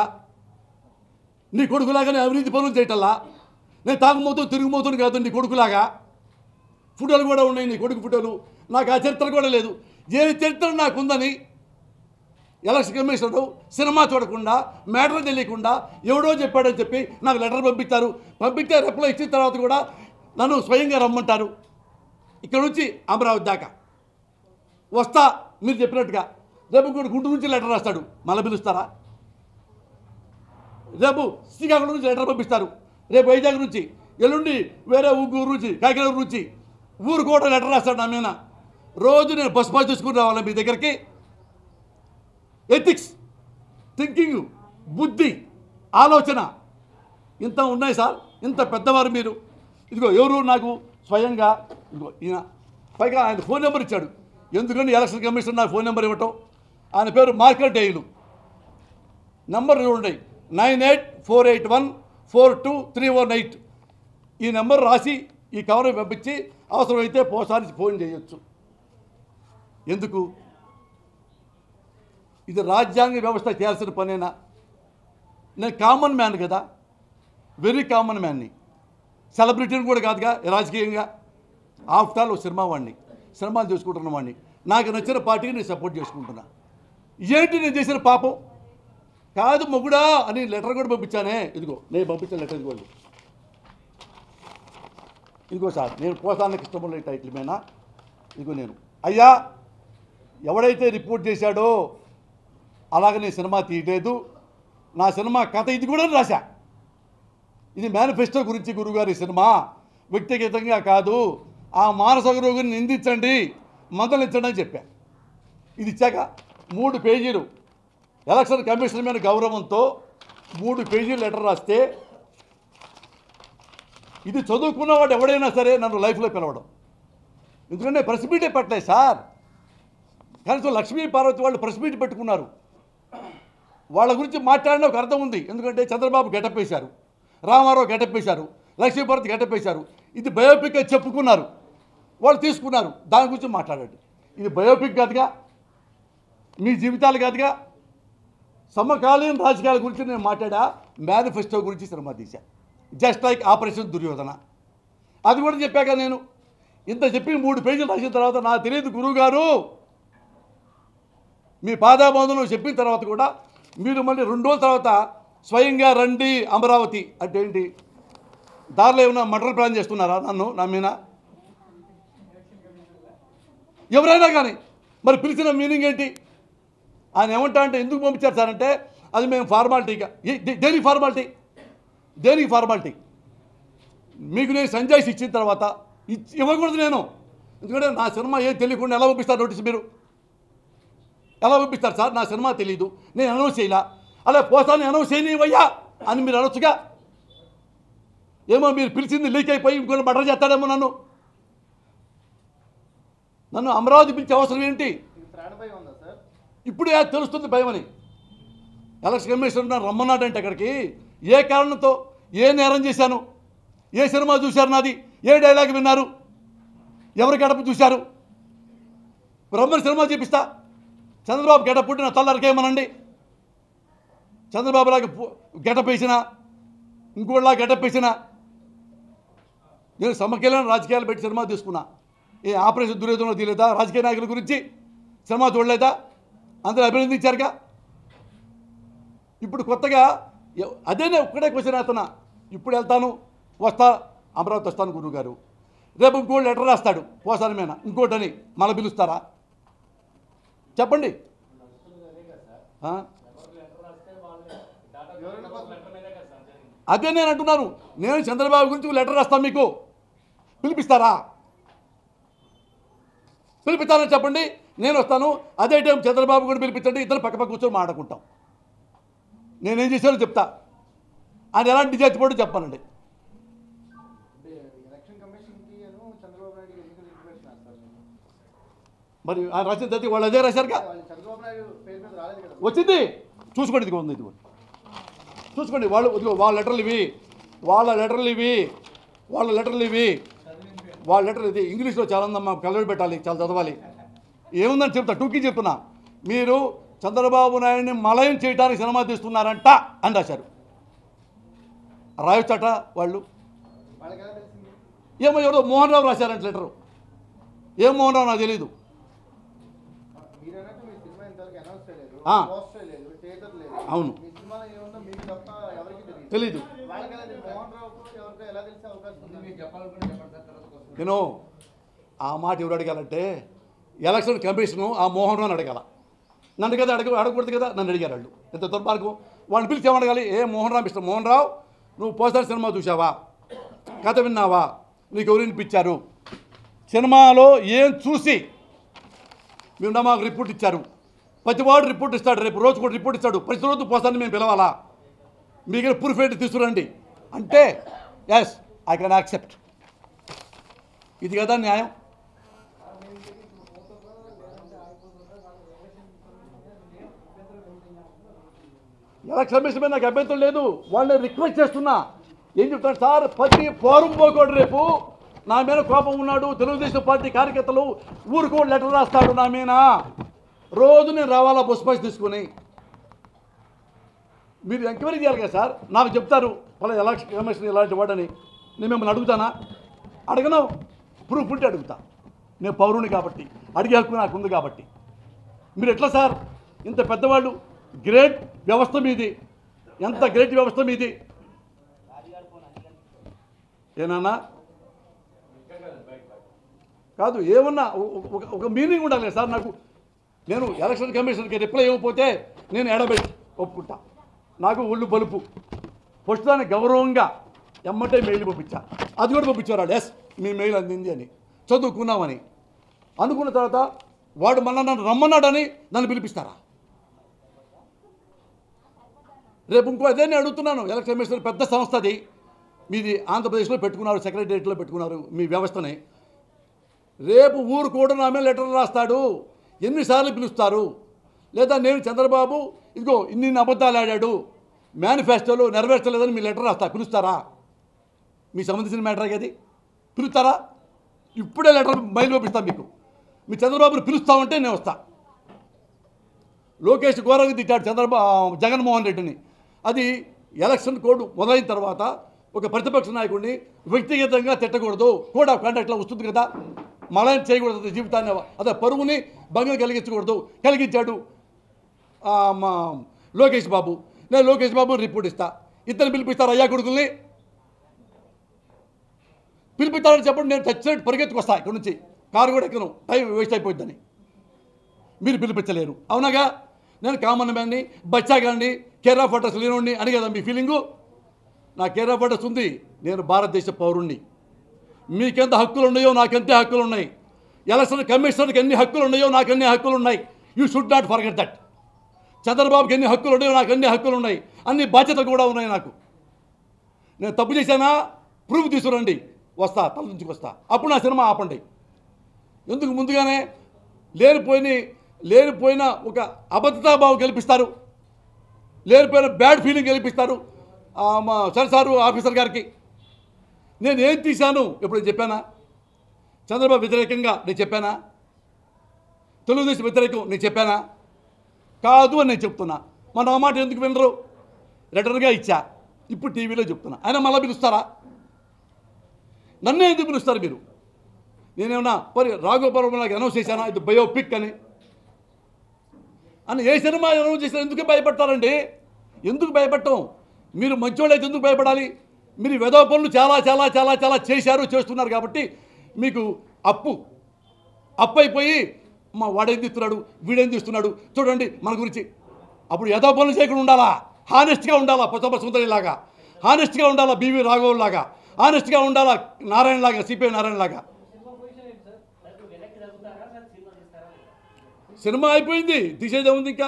నీ కొడుకులాగా నేను అవినీతి పనులు చేయటల్లా నేను తాగుమోతూ తిరుగుమోతుని కాదు నీ కొడుకులాగా ఫోటోలు కూడా ఉన్నాయి నీ కొడుకు ఫోటోలు నాకు ఆ చరిత్ర కూడా లేదు ఏ చరిత్ర నాకుందని ఎలక్షన్ కమిషనరు సినిమా చూడకుండా మ్యాటర్ తెలియకుండా ఎవడో చెప్పాడని చెప్పి నాకు లెటర్ పంపించారు పంపిస్తే రిప్లై ఇచ్చిన తర్వాత కూడా నన్ను స్వయంగా రమ్మంటారు ఇక్కడ నుంచి అమరావతి దాకా వస్తా మీరు చెప్పినట్టుగా రేపు ఇంకోటి గుంటూరు నుంచి లెటర్ రాస్తాడు మళ్ళీ పిలుస్తారా రేపు శ్రీకాకుళం నుంచి లెటర్ పంపిస్తారు రేపు వైజాగ్ నుంచి ఎల్లుండి వేరే ఊరు నుంచి కాకినాడ నుంచి ఊరు కూడా లెటర్ రాస్తాడు నా మీద రోజు నేను బస్ పాస్ తీసుకుని రావాలి మీ దగ్గరికి ఎథిక్స్ థింకింగ్ బుద్ధి ఆలోచన ఇంత ఉన్నాయి సార్ ఇంత పెద్దవారు మీరు ఇదిగో ఎవరు నాకు స్వయంగా ఇదిగో ఈయన పైగా ఆయన ఫోన్ నెంబర్ ఇచ్చాడు ఎందుకని ఎలక్షన్ కమిషన్ నాకు ఫోన్ నెంబర్ ఇవ్వటం ఆయన పేరు మార్కెట్ డైలు నంబర్ చూడండి nine eight four eight one four two three one eight ఈ నెంబర్ రాసి ఈ కవర్ పంపించి అవసరమైతే పోసారి ఫోన్ చేయొచ్చు ఎందుకు ఇది రాజ్యాంగ వ్యవస్థ చేయాల్సిన పనేనా నేను కామన్ మ్యాన్ కదా వెరీ కామన్ మ్యాన్ని సెలబ్రిటీని కూడా కాదుగా రాజకీయంగా ఆఫ్టర్ ఆల్ ఓ సినిమా వాడిని సినిమాలు చేసుకుంటున్న వాడిని నాకు నచ్చిన పార్టీకి నేను సపోర్ట్ చేసుకుంటున్నా ఏంటి నేను చేసిన పాపం కాదు మొగుడా అని లెటర్ కూడా పంపించానే ఇదిగో నేను పంపించిన లెటర్ ఇదిగోండి ఇదిగో సార్ నేను పోసానికి ఇష్టమున్న ఈ టైటిల్ మీద ఇదిగో నేను అయ్యా ఎవడైతే రిపోర్ట్ చేశాడో అలాగ నేను సినిమా తీయలేదు నా సినిమా కథ ఇది కూడా రాశా ఇది మేనిఫెస్టో గురించి గురుగారి సినిమా వ్యక్తిగతంగా కాదు ఆ మానసిక రోగిని నిందించండి మందలించండి అని చెప్పా ఇది ఇచ్చాక మూడు పేజీలు ఎలక్షన్ కమిషన్ మీద గౌరవంతో మూడు పేజీలు లెటర్ రాస్తే ఇది చదువుకున్నవాడు ఎవడైనా సరే నన్ను లైఫ్లో పిలవడం ఎందుకంటే ప్రెస్ మీటే పెట్టలేదు సార్ కనీసం లక్ష్మీ పార్వతి వాళ్ళు ప్రెస్ మీట్ పెట్టుకున్నారు వాళ్ళ గురించి మాట్లాడిన ఒక అర్థం ఉంది ఎందుకంటే చంద్రబాబు గెటప్ వేశారు రామారావు గెటప్ వేశారు లక్ష్మీపార్వతి గెటప్ వేశారు ఇది బయోపిక్ అని చెప్పుకున్నారు వాళ్ళు తీసుకున్నారు దాని గురించి మాట్లాడండి ఇది బయోపిక్ కాదుగా మీ జీవితాలు కాదుగా సమకాలీన రాజకీయాల గురించి నేను మాట్లాడా మేనిఫెస్టో గురించి సినిమా తీశా జస్ట్ లైక్ ఆపరేషన్ దుర్యోధన అది కూడా చెప్పాక నేను ఇంత చెప్పి మూడు పేజీలు రాసిన తర్వాత నాకు తెలియదు గురువుగారు మీ పాదాబంధులు చెప్పిన తర్వాత కూడా మీరు మళ్ళీ రెండు రోజుల తర్వాత స్వయంగా రండి అమరావతి అంటే ఏంటి దారిలో ఏమైనా మర్డర్ ప్లాన్ చేస్తున్నారా నన్ను నా మీద ఎవరైనా కానీ మరి పిలిచిన మీనింగ్ ఏంటి ఆయన ఏమంటా అంటే ఎందుకు పంపించారు సార్ అంటే అది మేము ఫార్మాలిటీగా ఏ- దే- దేనికి ఫార్మాలిటీ దేనికి ఫార్మాలిటీ మీకు నేను సంజాయిషి ఇచ్చిన తర్వాత ఇచ్చి- ఇవ్వకూడదు నేను ఎందుకంటే నా సినిమా ఏం తెలియకుండా ఎలా పంపిస్తారు నోటీస్ మీరు ఎలా పంపిస్తారు సార్ నా సినిమా తెలియదు నేను అనౌన్స్ చేయలా అలా పోతాను అనౌన్స్ చేయనివయ్యా అని మీరు అనొచ్చుగా ఏమో మీరు పిలిచింది లీక్ అయిపోయి ఇంకొన్ని మర్డర్ చేస్తాడేమో నన్ను నన్ను అమరావతి పిలిచే అవసరం ఏంటి ఇది ప్రాణభయం ఉందా సార్ ఇప్పుడే తెలుస్తుంది భయమని ఎలక్షన్ కమిషన్ నన్ను రమ్మన్నాడంటే అక్కడికి ఏ కారణంతో ఏ నేరం చేశాను ఏ సినిమా చూశారు నాది ఏ డైలాగ్ విన్నారు ఎవరి గడప చూశారు రమ్మని సినిమా చూపిస్తా చంద్రబాబు గెటప్ పుట్టిన తల్లరికేమనండి చంద్రబాబులాగా గెటప్ వేసిన ఇంకోటిలా గెటప్ వేసిన నేను సమకాలీన రాజకీయాలు పెట్టి సినిమా తీసుకున్నా ఏ ఆపరేషన్ దుర్యోధన తీయలేదా రాజకీయ నాయకుల గురించి సినిమా చూడలేదా అందరూ అభినందించారుగా ఇప్పుడు కొత్తగా ఎవ్- అదేనే ఒక్కడే క్వశ్చన్ వేస్తున్నా ఇప్పుడు వెళ్తాను వస్తా అమరావతి వస్తాను గురువు గారు రేపు ఇంకోటి లెటర్ రాస్తాడు పోసాని మీద ఇంకోటని మళ్ళీ పిలుస్తారా చెప్పండి ఆ? ఎవరైనా కోసం అదే నేను అంటున్నాను నేను చంద్రబాబు గురించి ఒక లెటర్ రాస్తాను మీకు పిలిపిస్తారా పిలిపిస్తారని చెప్పండి నేను వస్తాను అదే టైం చంద్రబాబు కూడా పిలిపించండి ఇద్దరు పక్క పక్క కూర్చొని మాట్లాడుకుంటాం నేనేం చేశానో చెప్తా ఆయన ఎలాంటి చచ్చిపోవడం చెప్పానండి అంటే ఎలక్షన్ కమిషన్ కి అను చంద్రబాబు నాయుడు ఎన్నికల ఇన్ఫర్మేషన్ రాస్తారు మరి ఆయన రాసిన తర్వాత వాళ్ళు అదే రాశారుగా వాళ్ళు చంద్రబాబు నాయుడు పేరు మీద రాలేదు కదా వచ్చింది చూసుకోండి ఇదిగో ఉంది ఇదిగో చూసుకోండి వాళ్ళు ఇదిగో వాళ్ళ లెటర్లు ఇవి వాళ్ళ లెటర్లు ఇవి వాళ్ళ లెటర్లు ఇవి వాళ్ళ లెటర్ ఇది ఇంగ్లీష్లో చాలా ఉందమ్మా కలర్ పెట్టాలి చాలా చదవాలి ఏముందని చెప్తా టూకీ చెప్తున్నా మీరు చంద్రబాబు నాయుడిని మలయం చేయడానికి సినిమా తీస్తున్నారంట అని రాశారు రాయొచ్చట వాళ్ళు వాళ్ళకి ఎలా తెలిసింది ఏమో ఎవరో మోహన్ రావు రాశారంట లెటరు ఏం మోహన్ రావు నాకు తెలియదు మీరు అన్నట్టు మీ సినిమా ఇంతవరకు అనౌన్స్ చేయలేదు ఆ. పోస్టర్ లేదు థియేటర్ లేదు అవును. మీ సినిమాలో ఏముందో మీకు తప్ప ఎవరికి తెలియదు తెలీదు వాళ్ళకి ఎలా తెలియదు మోహన్ రావుకు ఎవరికో ఎలా తెలిసే అవకాశం ఉంది మీకు చెప్పాలనుకుంటే చెప్పండి సార్ తర్వాత question. నేను ఆ మాట ఎవరు అడగాలంటే ఎలక్షన్ కమిషను ఆ మోహన్ రావుని అడగాల నన్ను కదా అడగ అడగకూడదు కదా నన్ను అడిగారు వాళ్ళు ఎంత దుర్మార్గం వాళ్ళని పిలిచి ఏమడగాలి ఏ మోహన్ రావు మిస్టర్ మోహన్ రావు నువ్వు పోస్టర్ సినిమా చూసావా కథ విన్నావా నీకు ఎవరు వినిపించారు సినిమాలో ఏం చూసి మీరు మాకు రిపోర్ట్ ఇచ్చారు ప్రతివాడు రిపోర్ట్ ఇస్తాడు రేపు రోజు కూడా రిపోర్ట్ ఇస్తాడు ప్రతి రోజు పోస్తాన్ని మేము పిలవాలా మీకు ప్రూఫ్ ఏంటి తీసుకురండి అంటే ఎస్ ఐ కెన్ యాక్సెప్ట్ ఇది కదా న్యాయం ఎలక్షన్ కమిషన్ మీద నాకు అభ్యంతరం లేదు వాళ్ళని రిక్వెస్ట్ చేస్తున్నా ఏం చెప్తాను సార్ ప్రతి ఫోరం పోకోడు రేపు నా మీద కోపం ఉన్నాడు తెలుగుదేశం పార్టీ కార్యకర్తలు ఊరుకో లెటర్ రాస్తాడు నా మీద రోజు నేను రావాలా బస్ పాస్ తీసుకుని మీరు ఎంక్వైరీ చేయాలి కదా సార్ నాకు చెప్తారు పలా ఎలక్షన్ కమిషన్ ఇలాంటి వాడని నేను మిమ్మల్ని అడుగుతానా అడగను ప్రూఫ్ ఉంటే అడుగుతా నేను పౌరుని కాబట్టి అడిగే హక్కు నాకు ఉంది కాబట్టి మీరు ఎట్లా సార్ ఇంత పెద్దవాళ్ళు గ్రేట్ వ్యవస్థ మీది ఎంత గ్రేట్ వ్యవస్థ మీది ఏనన్నా కాదు ఏమన్నా ఒక- ఒక ఒక మీనింగ్ ఉండాలి సార్ నాకు నేను ఎలక్షన్ కమిషన్కి రిప్లై ఇవ్వకపోతే నేను ఎడబెట్టి ఒప్పుకుంటా నాకు ఒళ్ళు బలుపు ఫస్ట్ దాన్ని గౌరవంగా ఎమ్మటే మెయిల్ పంపించా అది కూడా పంపించారు ఎస్ మీ మెయిల్ అందింది అని చదువుకున్నామని అనుకున్న తర్వాత వాడు మళ్ళీ నన్ను రమ్మన్నాడని నన్ను పిలిపిస్తారా రేపు ఇంకో అదే నేను అడుగుతున్నాను ఎలక్షన్ కమిషన్ పెద్ద సంస్థ అది మీది ఆంధ్రప్రదేశ్లో పెట్టుకున్నారు సెక్రటరియట్లో పెట్టుకున్నారు మీ వ్యవస్థని రేపు ఊరు కూడా నా మీద లెటర్ రాస్తాడు ఎన్నిసార్లు పిలుస్తారు లేదా నేను చంద్రబాబు ఇదిగో ఇన్ని ఇన్ని అబద్ధాలు ఆడాడు మేనిఫెస్టోలో నెరవేర్చలేదని మీ లెటర్ రాస్తా పిలుస్తారా మీ సంబంధించిన మ్యాటర్ అది పిలుస్తారా ఇప్పుడే లెటర్ మైలు పంపిస్తాను మీకు మీ చంద్రబాబుని పిలుస్తామంటే నేను వస్తా లోకేష్ ఘోరంగా తిట్టాడు చంద్రబాబు జగన్మోహన్ రెడ్డిని అది ఎలక్షన్ కోడ్ మొదలైన తర్వాత ఒక ప్రతిపక్ష నాయకుడిని వ్యక్తిగతంగా తిట్టకూడదు కోడ్ ఆఫ్ కాండక్ట్లో వస్తుంది కదా మలయం చేయకూడదు జీవితాన్ని అదే పరువుని భంగం కలిగించకూడదు కలిగించాడు ఆ, మా లోకేష్ బాబు నేను లోకేష్ బాబు రిపోర్ట్ ఇస్తా ఇద్దరు పిలిపిస్తారు అయ్యా కొడుకుల్ని పిలిపిస్తారని చెప్పండి నేను చచ్చినట్టు పరిగెత్తుకొస్తా ఇక్కడ నుంచి కారు కూడా ఎక్కను టైం వేస్ట్ అయిపోద్దని మీరు పిలిపించలేరు అవునాగా నేను కామన్ మ్యాన్ని బచ్చాగాండి కేర్ ఆఫ్ అడ్రస్ లేనుండి అని కదా మీ ఫీలింగు నా కేర్ ఆఫ్ అడ్రస్ ఉంది నేను భారతదేశ పౌరుణ్ణి మీకెంత హక్కులు ఉన్నాయో నాకెంతే హక్కులు ఉన్నాయి ఎలక్షన్ కమిషనర్కి ఎన్ని హక్కులు ఉన్నాయో నాకు ఎన్ని హక్కులు ఉన్నాయి you should not forget that చంద్రబాబుకి ఎన్ని హక్కులు ఉన్నాయో నాకు అన్ని హక్కులు ఉన్నాయి అన్ని బాధ్యతలు కూడా ఉన్నాయి నాకు నేను తప్పు చేశానా ప్రూఫ్ తీసుకురండి వస్తా తల నుంచి వస్తా అప్పుడు నా సినిమా ఆపండి ఎందుకు ముందుగానే లేనిపోయిన లేనిపోయిన ఒక అబద్ధతాభావం కల్పిస్తారు లేనిపోయిన బ్యాడ్ ఫీలింగ్ కల్పిస్తారు ఆ, మా సార్ సారు ఆఫీసర్ గారికి నేను ఏం తీశాను ఎప్పుడు చెప్పానా చంద్రబాబు వ్యతిరేకంగా నేను చెప్పానా తెలుగుదేశం వ్యతిరేకం నేను చెప్పానా కాదు అని నేను చెప్తున్నా మన ఆ మాట ఎందుకు వినరు లెటర్గా ఇచ్చా ఇప్పుడు టీవీలో చెప్తున్నా ఆయన మళ్ళీ పిలుస్తారా నన్నే ఎందుకు పిలుస్తారు మీరు నేనేమన్నా మరి రాఘోపురం నాకు అనౌన్స్ చేశానా ఇది బయోపిక్ అని అని ఏ సినిమా అనౌన్స్ చేసినా ఎందుకు భయపడతారండి ఎందుకు భయపడటం మీరు మంచోళ్ళు అయితే ఎందుకు భయపడాలి మీరు వెధవ పనులు చాలా చాలా చాలా చాలా చేశారు చేస్తున్నారు కాబట్టి మీకు అప్పు అప్పు అయిపోయి మా వాడేం తీస్తున్నాడు వీడేం తీస్తున్నాడు చూడండి మన గురించి అప్పుడు యథా పనులు చేయకుండా ఉండాలా హానెస్ట్గా ఉండాలా పొత్తప సుందరిలాగా హానెస్ట్గా ఉండాలా బీవీ రాఘవ్ లాగా హానెస్ట్గా ఉండాలా నారాయణ లాగా సిపిఐ నారాయణ లాగా సినిమా అయిపోయింది తీసేదే ఉంది ఇంకా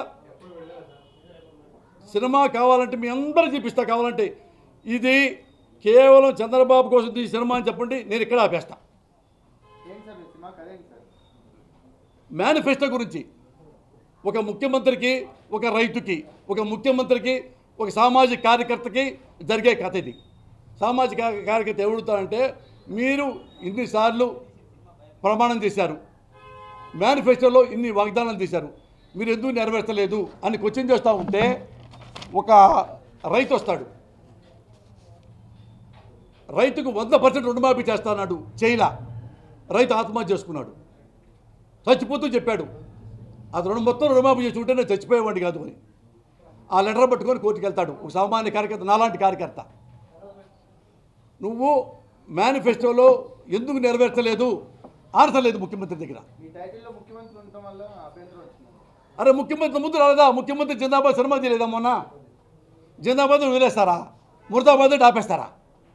సినిమా కావాలంటే మీ అందరూ చూపిస్తా కావాలంటే ఇది కేవలం చంద్రబాబు కోసం తీసే సినిమా అని చెప్పండి నేను ఇక్కడ ఆపేస్తా ఏంటి సార్ మీ సినిమా కథ ఏంటి సార్ మేనిఫెస్టో గురించి ఒక ముఖ్యమంత్రికి ఒక రైతుకి ఒక ముఖ్యమంత్రికి ఒక సామాజిక కార్యకర్తకి జరిగే కథ ఇది సామాజిక కార్యకర్త ఎవడుతారంటే మీరు ఇన్నిసార్లు ప్రమాణం చేశారు మేనిఫెస్టోలో ఇన్ని వాగ్దానాలు చేశారు మీరు ఎందుకు నెరవేర్చలేదు అని క్వశ్చన్ చేస్తూ ఉంటే ఒక రైతు వస్తాడు రైతుకు వంద పర్సెంట్ రుణమాఫీ చేస్తాడు చేయలా రైతు ఆత్మహత్య చేసుకున్నాడు చచ్చిపోతూ చెప్పాడు అది రుణం మొత్తం రుణమాఫీ చేసి ఉంటే నేను చచ్చిపోయేవాడిని కాదు అని ఆ లెటర్ పట్టుకొని కోర్టుకు వెళ్తాడు ఒక సామాన్య కార్యకర్త నాలాంటి కార్యకర్త నువ్వు మేనిఫెస్టోలో ఎందుకు నెరవేర్చలేదు ఆర్చలేదు ముఖ్యమంత్రి దగ్గర మీ టైటిల్లో ముఖ్యమంత్రి ఉండటం వల్ల అభ్యంతరం వచ్చింది అరే ముఖ్యమంత్రి ముందు రాలేదా ముఖ్యమంత్రి జిందాబాద్ సినిమా తెలియదా మొన్న జిందాబాద్ వదిలేస్తారా ముర్దాబాద్ ఆపేస్తారా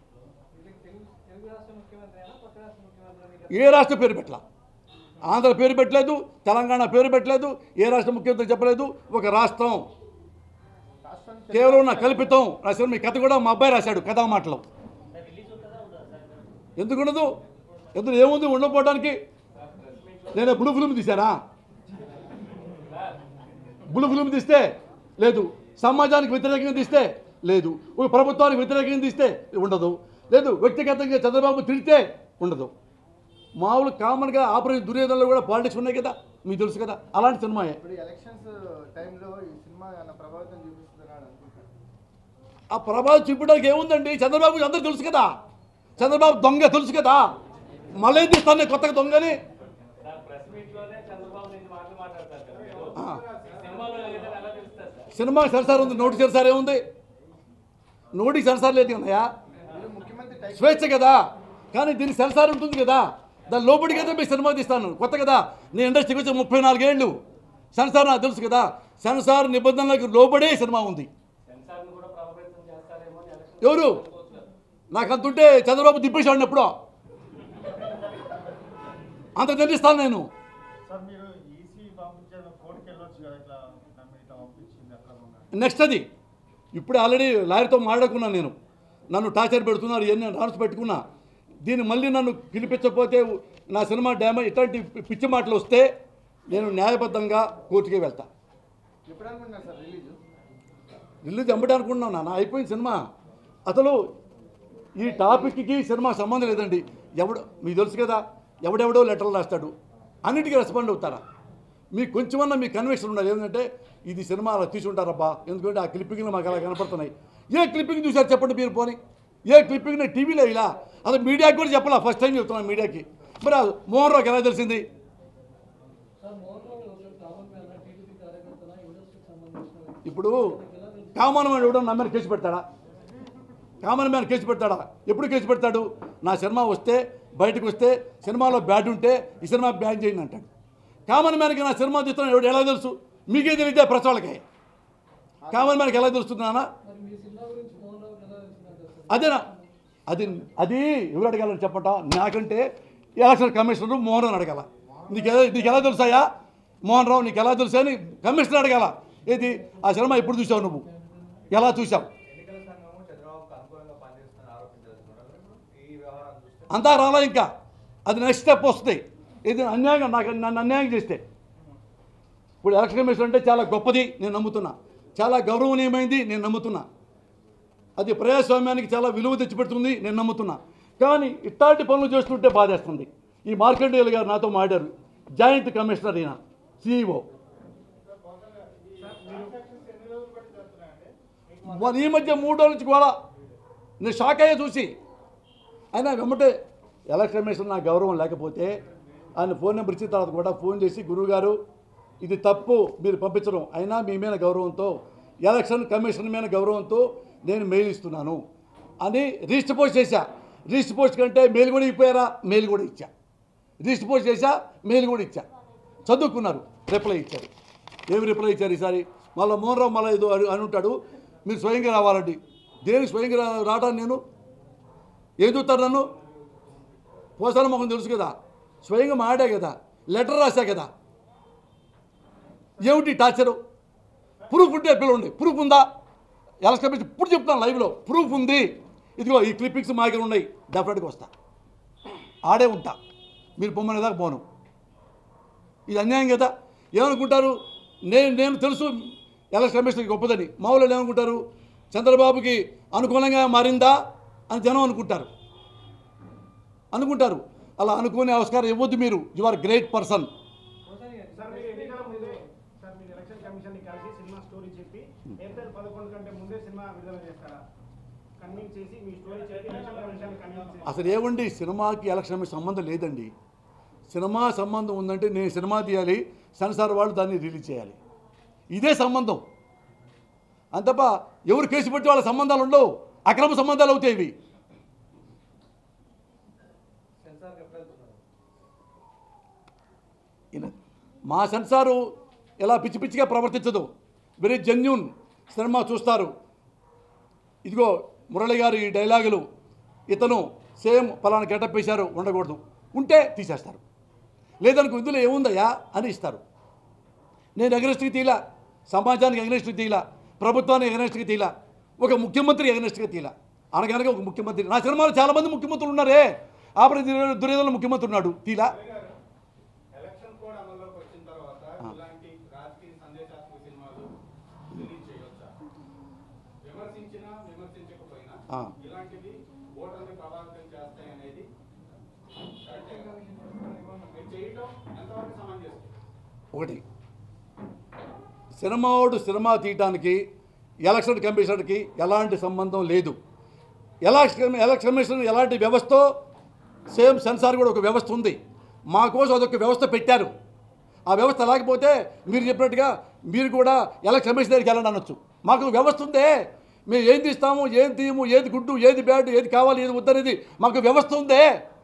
ఏ రాష్ట్ర పేరు పెట్టలా ఆంధ్ర పేరు పెట్టలేదు తెలంగాణ పేరు పెట్టలేదు ఏ రాష్ట్ర ముఖ్యమంత్రి చెప్పలేదు ఒక రాష్ట్రం రాష్ట్రానికి కేవలం నా కల్పితం రాసిన మీ కథ కూడా మా అబ్బాయి రాశాడు కథా మాటలు ఎందుకు ఉండదు ఎందుకు ఏముంది ఉండకపోవడానికి నేను బ్లూ ఫిల్మ్ తీశానా బ్లూ ఫిల్మ్ తీస్తే లేదు సమాజానికి వ్యతిరేకంగా తీస్తే లేదు ఒక ప్రభుత్వానికి వ్యతిరేకంగా తీస్తే ఉండదు లేదు వ్యక్తిగతంగా చంద్రబాబు తిడితే ఉండదు మామూలు కామన్గా ఆపరేషన్ దుర్యోధనలో కూడా పాలిటిక్స్ ఉన్నాయి కదా మీకు తెలుసు కదా అలాంటి సినిమాయే ఇప్పుడు ఎలక్షన్స్ టైంలో ఈ సినిమా ఏమైనా ప్రభావితం చూపిస్తున్నాడు అనుకుంటారు ఆ ప్రభావం చూపించడానికి ఏముందండి చంద్రబాబు అందరూ తెలుసు కదా చంద్రబాబు దొంగ తెలుసు కదా మళ్ళీ ఏం తీస్తాను నేను కొత్తగా దొంగని ప్రెస్ మీట్ లోనే చంద్రబాబు నుంచి మాటలు మాట్లాడతారు కదా మీరు. ఆ. సినిమాలో ఏదైనా ఎలా తెలుస్తారు సార్ సినిమా సెన్సార్ ఉంది నోటి సెన్సార్ ఏముంది నోటికి సెన్సార్ లేదు ఉన్నాయా మీరు ముఖ్యమంత్రి టైప్ స్వేచ్ఛ కదా కానీ దీనికి సెన్సార్ ఉంటుంది కదా దాని లోపలికి అయితే మీకు సినిమా తీస్తాను కొత్త కదా నేను ఇండస్ట్రీకి వచ్చి ముప్పై నాలుగేళ్ళు సెన్సార్ నాకు తెలుసు కదా సెన్సార్ నిబంధనలకు లోబడే సినిమా ఉంది సెన్సార్ ను కూడా ప్రభావితం చేస్తారేమో అని ఎలక్షన్ ఎవరు నాకు అంతుంటే చంద్రబాబు దిప్పేశాడు ఎప్పుడో అంత దండిస్తాను నేను సార్ మీరు ఈసీ పంపించిన కోర్టుకి వెళ్ళొచ్చు కదా ఇట్లా నన్ను ఇట్లా పంపించింది అక్కడ ఉన్న నెక్స్ట్ అది ఇప్పుడే ఆల్రెడీ లాయర్తో మాట్లాడుకున్నాను నేను నన్ను టార్చర్ పెడుతున్నారు ఇవన్నీ రాన్స్ పెట్టుకున్నా దీన్ని మళ్ళీ నన్ను పిలిపించకపోతే నా సినిమా డ్యామేజ్ ఇట్లాంటి పిచ్చి మాటలు వస్తే నేను న్యాయబద్ధంగా కోర్టుకే వెళ్తా ఎప్పుడు అనుకుంటున్నారు సార్ రిలీజ్ రిలీజ్ అమ్మటే అనుకుంటున్నాను నాన్న అయిపోయింది సినిమా అసలు ఈ టాపిక్కి సినిమా సంబంధం లేదండి ఎవడు మీకు తెలుసు కదా ఎవడెవడో లెటర్లు రాస్తాడు అన్నిటికీ రెస్పాండ్ అవుతారా మీకు కొంచెమన్నా మీ కన్వెక్షన్ ఉండాలి ఏంటంటే ఇది సినిమా అలా తీసుంటారబ్బా ఎందుకంటే ఆ క్లిప్పింగ్లు మాకు అలా కనపడుతున్నాయి ఏ క్లిప్పింగ్ చూసారు చెప్పండి మీరు పోని ఏ క్లిప్పింగ్ నేను టీవీలో ఇలా అసలు మీడియాకి కూడా చెప్పాలా ఫస్ట్ టైం చెప్తున్నాను మీడియాకి మరి ఆ మోహన్ రావుకి ఎలా తెలిసింది సార్ మోహన్ రావు గారు కామన్ మ్యాన్ టీడీపీ కార్యకర్తల ఇండస్ట్రీకి సంబంధించిన వ్యక్తి. ఇప్పుడు కామన్ మ్యాన్ ఎవడో నా మీద కేసు పెడతాడా కామన్ మ్యాన్ కేసు పెడతాడా ఎప్పుడు కేసు పెడతాడు నా సినిమా వస్తే బయటకు వస్తే సినిమాలో బ్యాడ్ ఉంటే ఈ సినిమా బ్యాన్ చేయండి అంటాడు కామన్ మ్యాన్కి నా సినిమా తీస్తున్నాను ఎవడు ఎలా తెలుసు మీకే తెలియదే ప్రెస్ వాళ్ళకి కామన్ మ్యాన్కి ఎలా తెలుస్తుంది నాన్న మరి మీ సినిమా గురించి మోహన్ రావు ఎలా తెలిసిందంటారు సార్ అదేనా అది అది ఎవరు అడగాలని చెప్పట నాకంటే ఎలక్షన్ కమిషనర్ మోహన్ రావు అడగాల నీకు ఎలా నీకు ఎలా తెలుసాయా మోహన్ రావు నీకు ఎలా తెలుసా అని కమిషనర్ అడగాల ఏది ఆ సినిమా ఎప్పుడు చూసావు నువ్వు ఎలా చూసావు ఎన్నికల సంఘము చంద్రబాబుకు అనుకూలంగా పనిచేస్తుందని ఆరోపించారు ఈ వ్యవహారం చూస్తే అంతా రాలా ఇంకా అది నెక్స్ట్ స్టెప్ వస్తుంది ఇది అన్యాయం నాకు నన్ను అన్యాయం చేస్తే ఇప్పుడు ఎలక్షన్ కమిషన్ అంటే చాలా గొప్పది నేను నమ్ముతున్నా చాలా గౌరవనీయమైంది నేను నమ్ముతున్నా అది ప్రజాస్వామ్యానికి చాలా విలువ తెచ్చిపెడుతుంది నేను నమ్ముతున్నా కానీ ఇట్లాంటి పనులు చేస్తుంటే బాధేస్తుంది ఈ మార్కండేయులు గారు నాతో మాట్లాడారు జాయింట్ కమిషనర్ ఈయన సిఇఓ మరి ఈ మధ్య మూడు రోజుల నుంచి కూడా నేను షాక్ అయ్యా చూసి ఆయన వెంబటే ఎలక్షన్ కమిషన్ నా గౌరవం లేకపోతే ఆయన ఫోన్ నెంబర్ ఇచ్చిన తర్వాత కూడా ఫోన్ చేసి గురువుగారు ఇది తప్పు మీరు పంపించడం అయినా మీ మీద గౌరవంతో ఎలక్షన్ కమిషన్ మీద గౌరవంతో నేను మెయిల్ ఇస్తున్నాను అని రిజిస్టర్ పోస్ట్ చేశా రిజిస్టర్ పోస్ట్ కంటే మెయిల్ కూడా ఇచ్చిపోయారా మెయిల్ కూడా ఇచ్చా రిజిస్టర్ పోస్ట్ చేశా మెయిల్ కూడా ఇచ్చా చదువుకున్నారు రిప్లై ఇచ్చారు ఏమి రిప్లై ఇచ్చారు ఈసారి మళ్ళీ మోహన్ రావు మళ్ళీ ఏదో అని- అని ఉంటాడు మీరు స్వయంగా రావాలండి దేనికి స్వయంగా రా- రావడానికి నేను ఏం చూస్తారు నన్ను పోసాన మొహం తెలుసు కదా స్వయంగా మాడే కదా లెటర్ రాశా కదా ఏమిటి టార్చరు ప్రూఫ్ ఉంటే పిలవండి ప్రూఫ్ ఉందా ఎలక్షన్ కమిషన్ ఇప్పుడు చెప్తాను లైవ్లో ప్రూఫ్ ఉంది ఇదిగో ఈ క్లిప్పింగ్స్ మా దగ్గర ఉన్నాయి డెఫినెట్గా వస్తా ఆడే ఉంటా మీరు పొమ్మనే దాకా పోను ఇది అన్యాయం కదా ఏమనుకుంటారు నేను నేను తెలుసు ఎలక్షన్ కమిషన్ గొప్పదని మా వాళ్ళు ఏమనుకుంటారు చంద్రబాబుకి అనుకూలంగా మారిందా అని జనం అనుకుంటారు అనుకుంటారు అలా అనుకునే ఆస్కారం ఇవ్వద్దు మీరు you are great person sir మీరు ఎన్నికల ముందే సార్ మీరు ఎలక్షన్ కమిషన్ ని కలిసి సినిమా స్టోరీ చెప్పి ఏప్రిల్ పదకొండు కంటే ముందే సినిమా విడుదల చేస్తారా కన్విన్స్ చేసి మీ స్టోరీ చెప్పి ఎలక్షన్ కమిషన్ కన్విన్స్ చేసి అసలు ఏమండి సినిమాకి ఎలక్షన్ కమిషన్ సంబంధం లేదండి సినిమా సంబంధం ఉందంటే నేను సినిమా తీయాలి సెన్సార్ వాళ్ళు దాన్ని రిలీజ్ చేయాలి ఇదే సంబంధం అంతపా ఎవరు కేసు పెట్టి వాళ్ళ సంబంధాలు ఉండవు అక్రమ సంబంధాలు అవుతాయి ఇవి సెన్సార్కి ఎప్పుడు వెళ్తున్నారు ఈయన- మా సెన్సారు ఇలా పిచ్చి పిచ్చిగా ప్రవర్తించదు వెరీ జెన్యున్ సినిమా చూస్తారు ఇదిగో మురళి గారు ఈ డైలాగులు ఇతను సేమ్ ఫలానా గెటప్ వేశారు ఉండకూడదు ఉంటే తీసేస్తారు లేదనుకో ఇందులో ఏముందయ్యా అని ఇస్తారు నేను ఎగనెస్ట్కి తీలా సమాజానికి ఎగనెస్ట్కి తీలా ప్రభుత్వానికి ఎగనెస్ట్కి తీలా ఒక ముఖ్యమంత్రి ఎగనెస్ట్గా తీలా అనగనగా ఒక ముఖ్యమంత్రి నా సినిమాలో చాలామంది ముఖ్యమంత్రులు ఉన్నారే ఆపరేషన్ దుర్యోధన- దుర్యోధన ముఖ్యమంత్రి ఉన్నాడు తీలా ఎలక్షన్ కోడ్ అమల్లోకి వచ్చిన తర్వాత ఇలాంటి రాజకీయ సందేశాత్మక సినిమాలు రిలీజ్ చేయొచ్చా విమర్శించినా విమర్శించకపోయినా ఆ. ఇలాంటివి ఓటర్ని ప్రభావితం చేస్తాయి అనేది మీరు చేయటం ఎంతవరకు సమంజసం ఒకటి సినిమాడు సినిమా తీయటానికి ఎలక్షన్ కమిషన్కి ఎలాంటి సంబంధం లేదు ఎలక్షన్ ఎలక్షన్ కమిషన్ ఎలాంటి వ్యవస్థ సేమ్ సెన్సార్ కూడా ఒక వ్యవస్థ ఉంది మా కోసం అదొక వ్యవస్థ పెట్టారు ఆ వ్యవస్థ లేకపోతే మీరు చెప్పినట్టుగా మీరు కూడా ఎలక్షన్ కమిషన్ దగ్గరికి వెళ్ళండి అనొచ్చు మాకు ఒక వ్యవస్థ ఉందే మేము ఏం తీస్తాము ఏం తీయము ఏది గుడ్డు ఏది బ్యాడ్ ఏది కావాలి ఏది వద్దనేది మాకు వ్యవస్థ ఉందే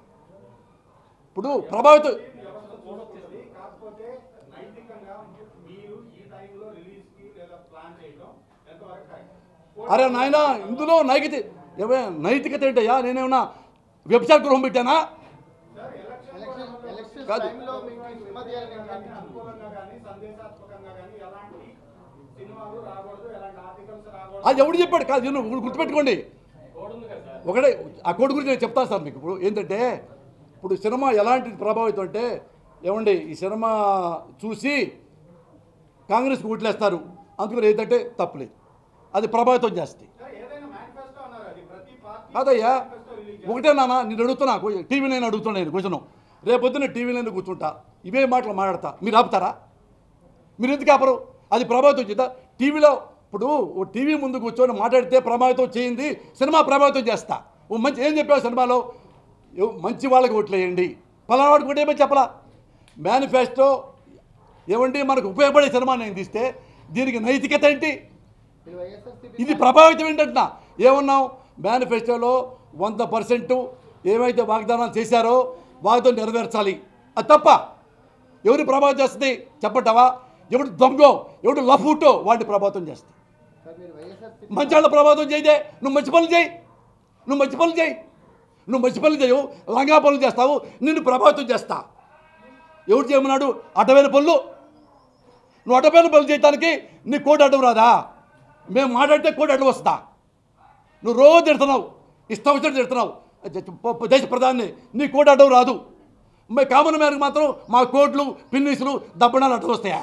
ఇప్పుడు ప్రభావితం వ్యవస్థ చూడొచ్చేది కాకపోతే నైతికంగా మీరు ఈ టైంలో రిలీజ్ కి లేదా ప్లాన్ చేయడం ఎంతవరకు కరెక్ట్ అరే నాయన ఇందులో నైతిక ఏమే నైతికత ఏంటయ్యా నేనేమన్నా వ్యభిచార గృహం పెట్టానా ఎలక్షన్ ఎలక్షన్ కాదు. టైంలో మీకు ఈ సినిమా తీయాలని అనిపించింది అనుకూలంగా కానీ సందేశాత్మకంగా కానీ ఎలాంటి సినిమాలు రాకూడదు ఎలాంటి ఆర్టికల్స్ రాకూడదు అది ఎవడు చెప్పాడు కాదు నువ్వు గుర్తుపెట్టుకోండి ఒకటే ఆ కోడ్ గురించి నేను చెప్తాను సార్ మీకు ఇప్పుడు ఏంటంటే ఇప్పుడు సినిమా ఎలాంటి ప్రభావితం అంటే ఏమండి ఈ సినిమా చూసి కాంగ్రెస్కి ఓట్లేస్తారు అందుకని ఏంటంటే తప్పలేదు అది ప్రభావితం చేస్తాయి సార్, ఏదైనా మేనిఫెస్టో అన్నారు అది ప్రతి పార్టీ కాదయ్యా మేనిఫెస్టో రిలీజ్ ఒకటే నాన్న నేను అడుగుతున్నా టీవీ నేను అడుగుతున్నా నేను క్వశ్చన్ రేపొద్దున టీవీ నేను కూర్చుంటా ఇవే మాటలు మాట్లాడతా మీరు ఆపుతారా మీరు ఎందుకు ఆపరు అది ప్రభావితం చేద్దా టీవీలో ఇప్పుడు ఓ టీవీ ముందు కూర్చొని మాట్లాడితే ప్రభావితం చేయింది సినిమా ప్రభావితం చేస్తా ఓ మంచి ఏం చెప్పావు సినిమాలో ఎవ్- మంచి వాళ్ళకి ఓట్లేయండి పలానా వాడికి ఓటేమని చెప్పలా మేనిఫెస్టో ఏమండి మనకు ఉపయోగపడే సినిమా నేను తీస్తే దీనికి నైతికత ఏంటి మీరు వైఎస్ఆర్సీపీ ఇది ప్రభావితం ఏంటంటున్నా ఏమన్నాం మేనిఫెస్టోలో వంద పర్సెంట్ ఏవైతే వాగ్దానాలు చేశారో వాగ్దానం నెరవేర్చాలి అది తప్ప ఎవరు ప్రభావితం చేస్తుంది చెప్పంటావా ఎవడు దొంగో ఎవడు లఫూటో వాడిని ప్రభావితం చేస్తుంది సార్ మీరు వైఎస్ఆర్సీపీ మంచి వాళ్ళ ప్రభావితం చేయదే నువ్వు మంచి పనులు చేయి నువ్వు మంచి పనులు చేయి నువ్వు మంచి పనులు చేయవు లంగా పనులు చేస్తావు నిన్ను ప్రభావితం చేస్తా ఎవడు చేయమన్నాడు అడ్డమైన పనులు నువ్వు అడ్డమైన పనులు చేయడానికి నీ కోటి అడ్డం రాదా మేము మాట్లాడితే కోటి అడ్డం వస్తా నువ్వు రోజు తిడుతున్నావు ఇష్టం వచ్చినట్టు తిడుతున్నావు ప- ప- దేశ ప్రధాని నీ కోటి అడ్డం రాదు మరి కామన్ మ్యాన్కి మాత్రం మా కోట్లు పిన్నీసులు దబ్బణాలు అడ్డం వస్తాయా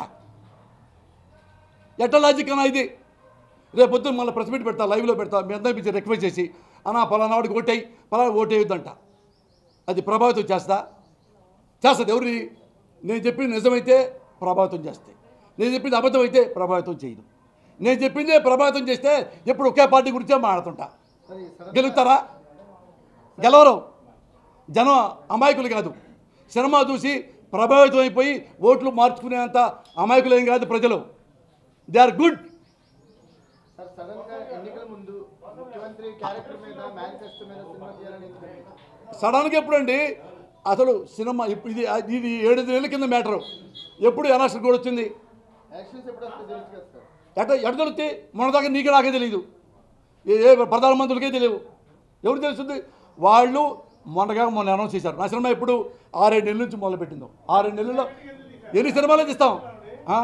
ఎట్ట లాజిక్ అన్నా ఇది రేపు పొద్దున్న మళ్ళీ ప్రెస్ మీట్ పెడతా లైవ్లో పెడతా మీ అందరి పిలిచి రిక్వెస్ట్ చేసి అన్నా పలానా వాడికి ఓటేయి పలానా ఓటేయొద్దంట అది ప్రభావితం చేస్తా చేస్తుంది ఎవరిని నేను చెప్పింది నిజమైతే ప్రభావితం చేస్తాయి నేను చెప్పింది అబద్ధం అయితే ప్రభావితం చేయదు నేను చెప్పిందే ప్రభావితం చేస్తే ఎప్పుడు ఒకే పార్టీ గురించే మాట్లాడుతుంటా సార్ ఈ సడన్ గెలుస్తారా గెలవరు జనం అమాయకులు కాదు సినిమా చూసి ప్రభావితం అయిపోయి ఓట్లు మార్చుకునేంత అమాయకులు ఏం కాదు ప్రజలు they are good sir sudden గా ఎన్నికల ముందు ముఖ్యమంత్రి క్యారెక్టర్ మీద మేనిఫెస్టో మీద సినిమా చేయాలని ఎందుకు సడన్గా ఎప్పుడండి అసలు సినిమా ఇప్పుడు ఇది ఇది ఏడు నెలల కింద మ్యాటరు ఎప్పుడు ఎలక్షన్ కూడా వచ్చింది ఎలక్షన్స్ ఎప్పుడు వస్తే తెలుసు కదా సార్ ఎట ఎట తెలుస్తే మొన్న దాకా నీకే నాకే తెలియదు ఏ ఏ ప్రధానమంత్రులకే తెలియవు ఎవరు తెలుస్తుంది వాళ్ళు మొన్నగా మొన్న అనౌన్స్ చేశారు నా సినిమా ఇప్పుడు ఆరేడు నెలల నుంచి మొదలుపెట్టిందో ఆరేడు నెలల్లో ఎన్ని సినిమాలు తీస్తాం ఆ?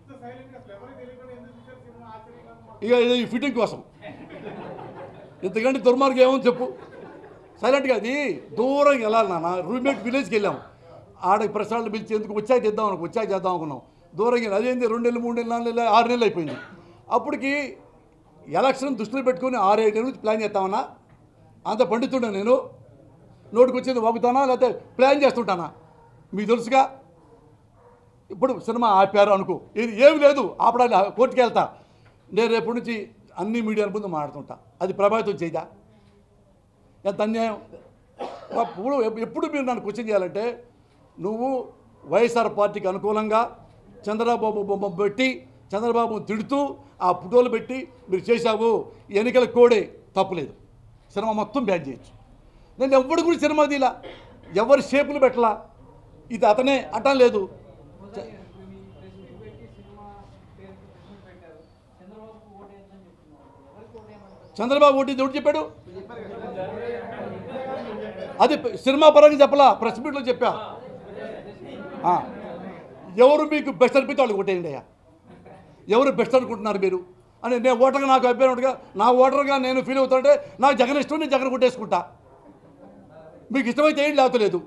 ఇక ఇది ఈ ఫిట్టింగ్ కోసం ఇంతకంటే దుర్మార్గం ఏమో చెప్పు సైలెంట్గా అది దూరం వెళ్ళాలి నాన్న రూమ్మేట్ విలేజ్కి వెళ్ళాం ఆడకి ప్రసాదాలు పిలిచి ఎందుకు వచ్చాక తెద్దాం అనుకో వచ్చాక చేద్దాం అనుకున్నాం దూరం వెళ్ళి అదేంది రెండు నెలలు మూడు నెలలు నాలుగు నెలలు ఆరు నెలలు అయిపోయింది అప్పటికి ఎలక్షన్ దృష్టిలో పెట్టుకొని ఆరేడు నెలల నుంచి ప్లాన్ చేస్తామన్నా అంత పండితున్నా నేను నోటికి వచ్చేది వాగుతానా లేకపోతే ప్లాన్ చేస్తుంటానా మీకు తెలుసుగా ఇప్పుడు సినిమా ఆపారు అనుకో ఇది ఏమి లేదు ఆపడానికి కోర్టుకి వెళ్తా నేను రేపటి నుంచి అన్ని మీడియాల ముందు మాట్లాడుతుంటా అది ప్రభావితం చేయదా ఎంత అన్యాయం ఇప్పుడు ఎప్పుడు మీరు నన్ను క్వశ్చన్ చేయాలంటే నువ్వు వైఎస్ఆర్ పార్టీకి అనుకూలంగా చంద్రబాబు బొమ్మ పెట్టి చంద్రబాబును తిడుతూ ఆ ఫోటోలు పెట్టి మీరు చేశావు ఎన్నికల కోడే తప్పులేదు సినిమా మొత్తం బ్యాన్ చేయొచ్చు నేను ఎవరి గురించి సినిమా తీలా ఎవరి షేపులు పెట్టలా ఇది అతనే అటం లేదు ఉదయం మీ ప్రెస్ మీట్ పెట్టి సినిమా పేరుకి ప్రెస్ మీట్ పెట్టారు చంద్రబాబుకు ఓటు వేయొద్దని చెప్తున్నారు ఎవరికి ఓటు వేయమంటారు చంద్రబాబు ఒకటి ఎవడు చెప్పాడు అది సినిమా పరంగా చెప్పలా ప్రెస్ మీట్లో చెప్పా ఆ. ఎవరు మీకు బెస్ట్ అనిపిస్తే వాళ్ళకి కొట్టేయండి అయ్యా ఎవరు బెస్ట్ అనుకుంటున్నారు మీరు అని నేను ఓటర్గా నాకు అభ్యర్థిగా నా ఓటర్గా నేను ఫీల్ అవుతుంటే నాకు జగన్ ఇష్టం నేను జగన్ కొట్టేసుకుంటా మీకు ఇష్టమైతే ఏం లేకపోలేదు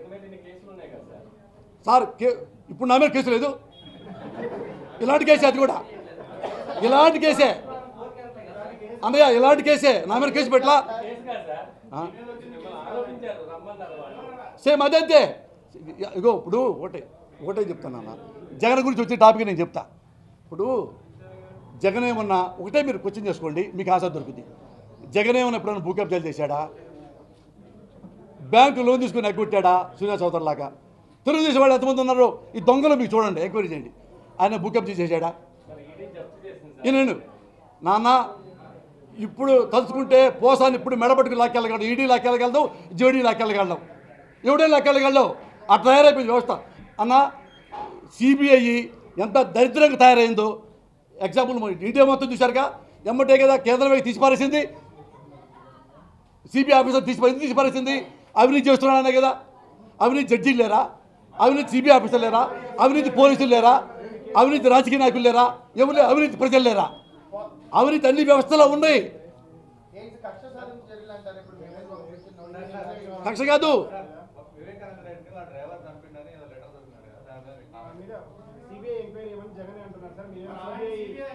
సార్ కే ఇప్పుడు నా మీద కేసు లేదు ఇలాంటి కేసే అది కూడా ఇలాంటి కేసే అన్నయ్య ఇలాంటి కేసే నా మీద కేసు పెట్టలా కేసు కాదు సార్ ఆ? మిమ్మల్ని ఆరోపించారు రమ్మన్నారు వాళ్ళు సేమ్ అదంతే ఇగో ఇప్పుడు ఒకటే ఒకటే చెప్తాను అన్న జగన్ గురించి వచ్చే టాపిక్ నేను చెప్తా ఇప్పుడు జగన్ ఏమన్నా ఒకటే మీరు క్వశ్చన్ చేసుకోండి మీకు ఆశ దొరుకుతుంది జగన్ ఏమన్నా ఎప్పుడైనా భూ కబ్జాలు చేశాడా బ్యాంకు లోన్ తీసుకుని ఎగ్గొట్టాడా సూర్య చౌదరి లాగా తెలుగుదేశం వాళ్ళు ఎంతమంది ఉన్నారు ఈ దొంగలు మీకు చూడండి ఎంక్వైరీ చేయండి ఆయన భూ కబ్జా చేశాడా ఈయన నాన్న ఇప్పుడు తలుచుకుంటే పోసాన్ని ఇప్పుడు మెడపట్టుకు లాక్కెళ్ళగలడు ఈడీ లాక్కెళ్ళగలదు జేడీ లాక్కెళ్ళగలదు ఎవడే లాక్కెళ్ళగలడు అట్లా తయారైపోయింది వ్యవస్థ అన్న సిబిఐ ఎంత దరిద్రంగా తయారైందో ఎగ్జాంపుల్ మరి ఇండియా మొత్తం చూశారుగా ఎమ్మటే కదా కేంద్రం వైపు తీసిపారేసింది సిబిఐ ఆఫీసర్ తీసిపారేసింది తీసిపారేసింది అవినీతి చేస్తున్నాడనే కదా అవినీతి జడ్జీలు లేరా అవినీతి సిబిఐ ఆఫీసర్ లేరా అవినీతి పోలీసులు లేరా అవినీతి రాజకీయ నాయకులు లేరా ఎవరు లేరు? అవినీతి ప్రజలు లేరా అవినీతి అన్ని వ్యవస్థలో ఉన్నాయి ఏంటి కక్ష సాధన చర్యలు అంటారు ఇప్పుడు మీ మీద పంపించిన నోటీసులు కక్ష కాదు వివేకానంద రెడ్డికి వాళ్ళ డ్రైవర్ చంపిండని ఏదో లెటర్ దొరికినాడు కదా దాని మీద మీకు ఆ మీద సిబిఐ ఎంక్వైరీ ఏమని జగన్ అంటున్నారు సార్ మీరు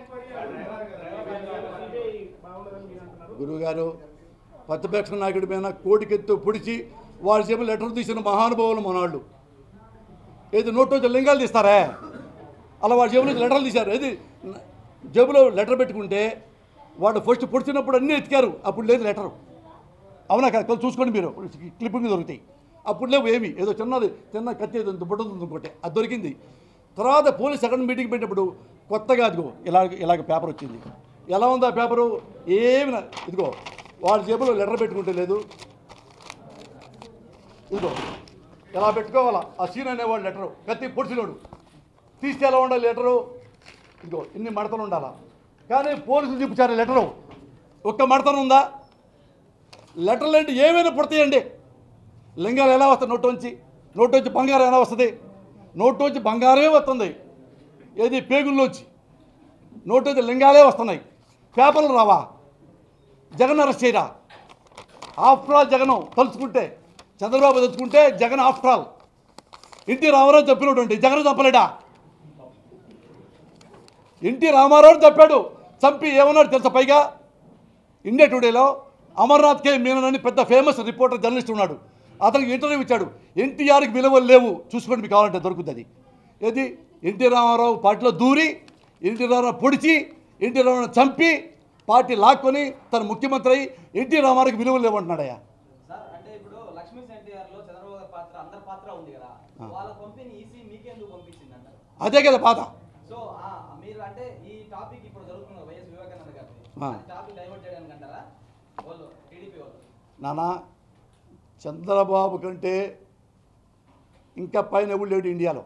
సిబిఐ బాగుండదని మీరు అంటున్నారు గురువుగారు ప్రతిపక్ష నాయకుడి మీద కోటికెత్తు పొడిచి వాళ్ళ చేప లెటర్ తీసిన మహానుభావులు మనవాళ్ళు ఏది నోట్లో లింగాలు తీస్తారా అలా వాళ్ళ జేబులో లెటర్లు తీశారు ఏది జేబులో లెటర్ పెట్టుకుంటే వాడు ఫస్ట్ పొడిచినప్పుడు అన్నీ ఎతికారు అప్పుడు లేదు లెటరు అవునా కాదు కొంచెం చూసుకోండి మీరు క్లిప్పింగ్ దొరుకుతాయి అప్పుడు లేవు ఏమి ఏదో చిన్నది చిన్న కత్తి ఏదో బుట్ట ఇంకోటి అది దొరికింది తర్వాత పోలీస్ సెకండ్ మీటింగ్ పెట్టినప్పుడు కొత్తగా అదిగో ఇలాగ ఇలాగ పేపర్ వచ్చింది ఎలా ఉందా పేపరు ఏమి నా- ఇదిగో వాళ్ళ జేబులో లెటర్ పెట్టుకుంటే లేదు ఇదిగో ఎలా పెట్టుకోవాలా ఆ సీన్ అనేవాడు లెటరు కత్తి పొడిచినోడు తీస్తే ఎలా ఉండాలి లెటరు ఇదిగో ఇన్ని మడతలు ఉండాలా కానీ పోలీసులు చూపించారు లెటరు ఒక్క మడతను ఉందా లెటర్లు అంటే ఏమైనా పుడతాయండి లింగాలు ఎలా వస్తాయి నోటోంచి నోటోంచి బంగారం ఎలా వస్తుంది నోటోంచి బంగారమే వస్తుంది ఏది పేగుల్లోంచి నోటోంచి లింగాలే వస్తున్నాయి పేపర్లు రావా జగన్ అరెస్ట్ చేయరా ఆఫ్టర్ ఆల్ జగన్ తలుచుకుంటే చంద్రబాబు తలుచుకుంటే జగన్ ఆఫ్టర్ ఆల్ ఎన్టీ రామారావు చెప్పినటువంటి జగన్ చంపలేడా ఎన్టీ రామారావు చంపాడు చంపి ఏమన్నాడు తెలుసా పైగా ఇండియా టుడేలో అమర్నాథ్ కే మీనన్ అని పెద్ద ఫేమస్ రిపోర్టర్ జర్నలిస్ట్ ఉన్నాడు అతనికి ఇంటర్వ్యూ ఇచ్చాడు ఎన్టీఆర్కి విలువలు లేవు చూసుకోండి మీకు కావాలంటే దొరుకుతుంది అది ఏది ఎన్టీ రామారావు పార్టీలో దూరి ఎన్టీ రామారావు పొడిచి ఎన్టీ రామారావు చంపి పార్టీ లాక్కొని తన ముఖ్యమంత్రి అయి ఎన్టీ రామారావుకి విలువలు లేవంటున్నాడయ్యా సార్ అంటే ఇప్పుడు లక్ష్మీ ఎన్టీఆర్ లో చంద్రబాబు గారి పాత్ర అందరి పాత్ర ఉంది కదా వాళ్ళ పంపిణీ ఈసీ మీకెందుకు పంపించింది అంటారు అదే కదా బాధ సో ఆ, మీరు అంటే ఈ టాపిక్ ఇప్పుడు జరుగుతుంది కదా, వైఎస్ వివేకానంద గారి ఆ. టాపిక్ డైవర్ట్ చేయడానికి అంటారా వాళ్ళు టీడీపీ వాళ్ళు నానా చంద్రబాబు కంటే ఇంకా పైన ఎవడు లేడు ఇండియాలో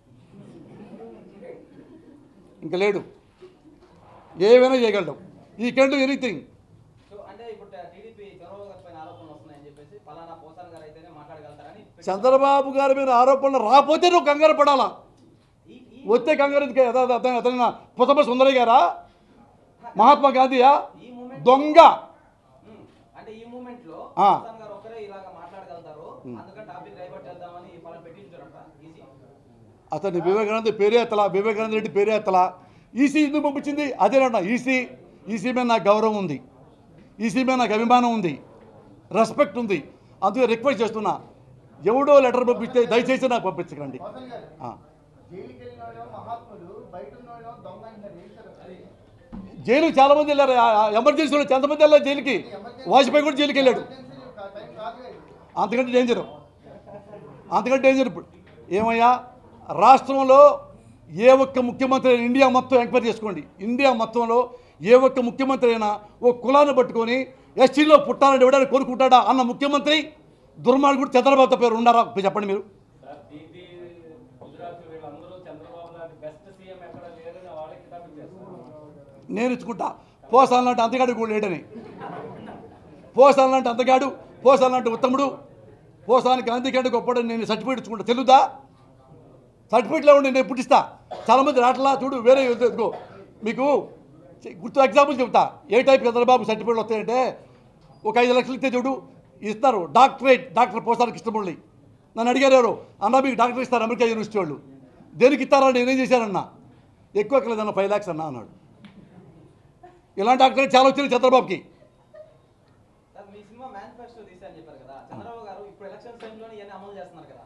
ఇంకా లేడు ఏమైనా చేయగలడు ఈ కెన్ డూ ఎనీథింగ్ సో అంటే ఇప్పుడు టీడీపీ చంద్రబాబు గారి పైన ఆరోపణలు వస్తున్నాయని చెప్పేసి పలానా పోసాన్ గారు అయితేనే మాట్లాడగలుగుతారని చంద్రబాబు గారి మీద ఆరోపణలు రాకపోతే నువ్వు కంగారు పడాలా ఈ ఈ వస్తే కంగారు ఎందుకు? అత- అత- అతను పుసప సుందరయ్య గారా మహాత్మా గాంధీయా ఈ మూమెంట్ దొంగ ఉమ్, అంటే ఈ మూమెంట్ లో ఆ. పోసాన్ గారు ఒక్కరే ఇలాగా మాట్లాడగలుగుతారు అందుకని టాపిక్ డైవర్ట్ చేద్దామని పలానా పెట్టించారంట ఈసీ అతని వివేకానంద పేరే ఎత్తలా వివేకానంద రెడ్డి పేరే ఎత్తలా ఈసీ ఎందుకు పంపించింది అదేనట ఈసీ ఈసీ మీద నాకు గౌరవం ఉంది ఈసీ మీద నాకు అభిమానం ఉంది రెస్పెక్ట్ ఉంది అందుకే రిక్వెస్ట్ చేస్తున్నా ఎవడో లెటర్ పంపిస్తే దయచేసి నాకు పంపించకండి మోసన్ గారు ఆ. జైలుకి వెళ్ళిన వాళ్ళు మహాత్ములు బయట ఉన్న వాళ్ళు దొంగ అంటారు ఏంటి సార్ అది? జైలుకి చాలా మంది వెళ్ళారు ఆ- ఆ ఎమర్జెన్సీలో ఎంతమంది వెళ్ళారు జైలుకి వాజ్పేయి కూడా జైలుకి వెళ్ళాడు ఎమర్జెన్సీ కా- టైం కాదు కదా ఇది. అంతకంటే డేంజర్ అంతకంటే డేంజర్ ఇప్పుడు ఏమయ్యా రాష్ట్రంలో ఏ ఒక్క ముఖ్యమంత్రి అయినా ఇండియా మొత్తం ఎంక్వైరీ చేసుకోండి ఇండియా మొత్తంలో ఏ ఒక్క ముఖ్యమంత్రి అయినా ఓ కులాన్ని పట్టుకొని ఎస్టీలో పుట్టాలని ఎవడైనా కోరుకుంటాడా అన్న ముఖ్యమంత్రి దుర్మార్గుడు చంద్రబాబు పేరు ఉన్నారా చెప్పండి మీరు సార్ దీది గుజరాత్ వీళ్ళందరూ చంద్రబాబు లాంటి బెస్ట్ సీఎం ఎక్కడ లేదని వాళ్ళకి కితాబ్ ఇచ్చేస్తారు నేను ఇచ్చుకుంటా పోసాలంటే అంతగాడు కూడా లేడని పోసాలంటే అంతగాడు పోసాలంటే ఉత్తముడు పోసానికి అందుకంటే గొప్పడని నేను సర్టిఫికేట్ ఇచ్చుకుంటా తెలుదా సర్టిఫికేట్లో ఉండి నేను పుట్టిస్తా చాలామంది రాట్లా చూడు వేరే ఇదిగో మీకు చె- గుర్తు ఎగ్జాంపుల్ చెప్తా ఏ టైప్ చంద్రబాబు సర్టిఫికేట్లు వస్తాయంటే ఒక ఐదు లక్షలు ఇస్తే చూడు ఇస్తారు డాక్టరేట్ డాక్టర్ పోసానికి కృష్ణమురళి నన్ను అడిగారు ఎవరు అన్న మీకు డాక్టర్ ఇస్తారు అమెరికా యూనివర్సిటీ వాళ్ళు దేనికి ఇస్తారా నేనేం చేశానన్నా ఎక్కువ ఎక్కలేదన్న ఫైవ్ ల్యాక్స్ అన్నా అన్నాడు ఇలాంటి డాక్టర్ చాలా వచ్చినాయి చంద్రబాబుకి సార్ మీ సినిమా మేనిఫెస్టో తీశారని చెప్పారు కదా చంద్రబాబు గారు ఇప్పుడు ఎలక్షన్ టైంలోనే ఇవన్నీ అమలు చేస్తున్నారు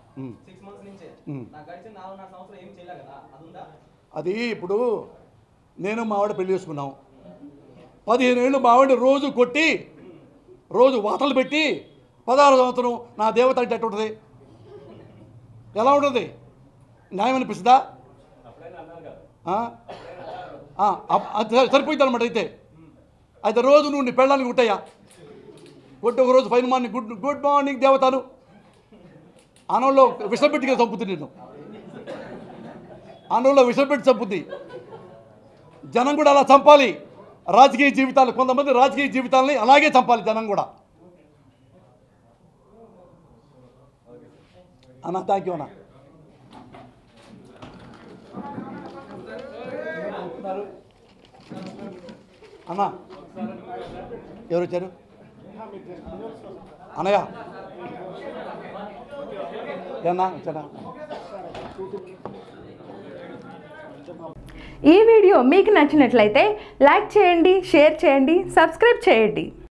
ఉమ్. సిక్స్ మంత్స్ నుంచే ఉమ్. నాకు గడిచిన నాలుగున్నర సంవత్సరం ఏం చేయలే కదా అది ఉందా అది ఇప్పుడు నేను మా ఆవిడ పెళ్లి చేసుకున్నాం పదిహేను ఏళ్ళు మా ఆవిడ రోజు కొట్టి రోజు వాతలు పెట్టి పదహారు సంవత్సరం నా దేవత అంటే ఎట్టు ఉంటుంది ఎలా ఉంటుంది న్యాయం అనిపిస్తుందా అప్పుడైనా అన్నారు కదా ఆ? ఆ, అప్- అది సరి- సరిపోయింది అనమాట అయితే అయితే రోజు నువ్వు నీ పెళ్ళానికి కుట్టయ్యా కొట్టి ఒక రోజు fine morning good good morning దేవతను ఆనంలో విషం పెట్టి చంపుతుంది నేను ఆనంలో విషం పెట్టి చంపుద్ది జనం కూడా అలా చంపాలి రాజకీయ జీవితాలు కొంతమంది రాజకీయ జీవితాలని అలాగే చంపాలి జనం కూడా అన్న థ్యాంక్ యూ అన్న అన్న ఎవరు వచ్చారు అన్నయ్య ఏనా వచ్చాడా ఈ వీడియో మీకు నచ్చినట్లయితే లైక్ చేయండి షేర్ చేయండి సబ్స్క్రైబ్ చేయండి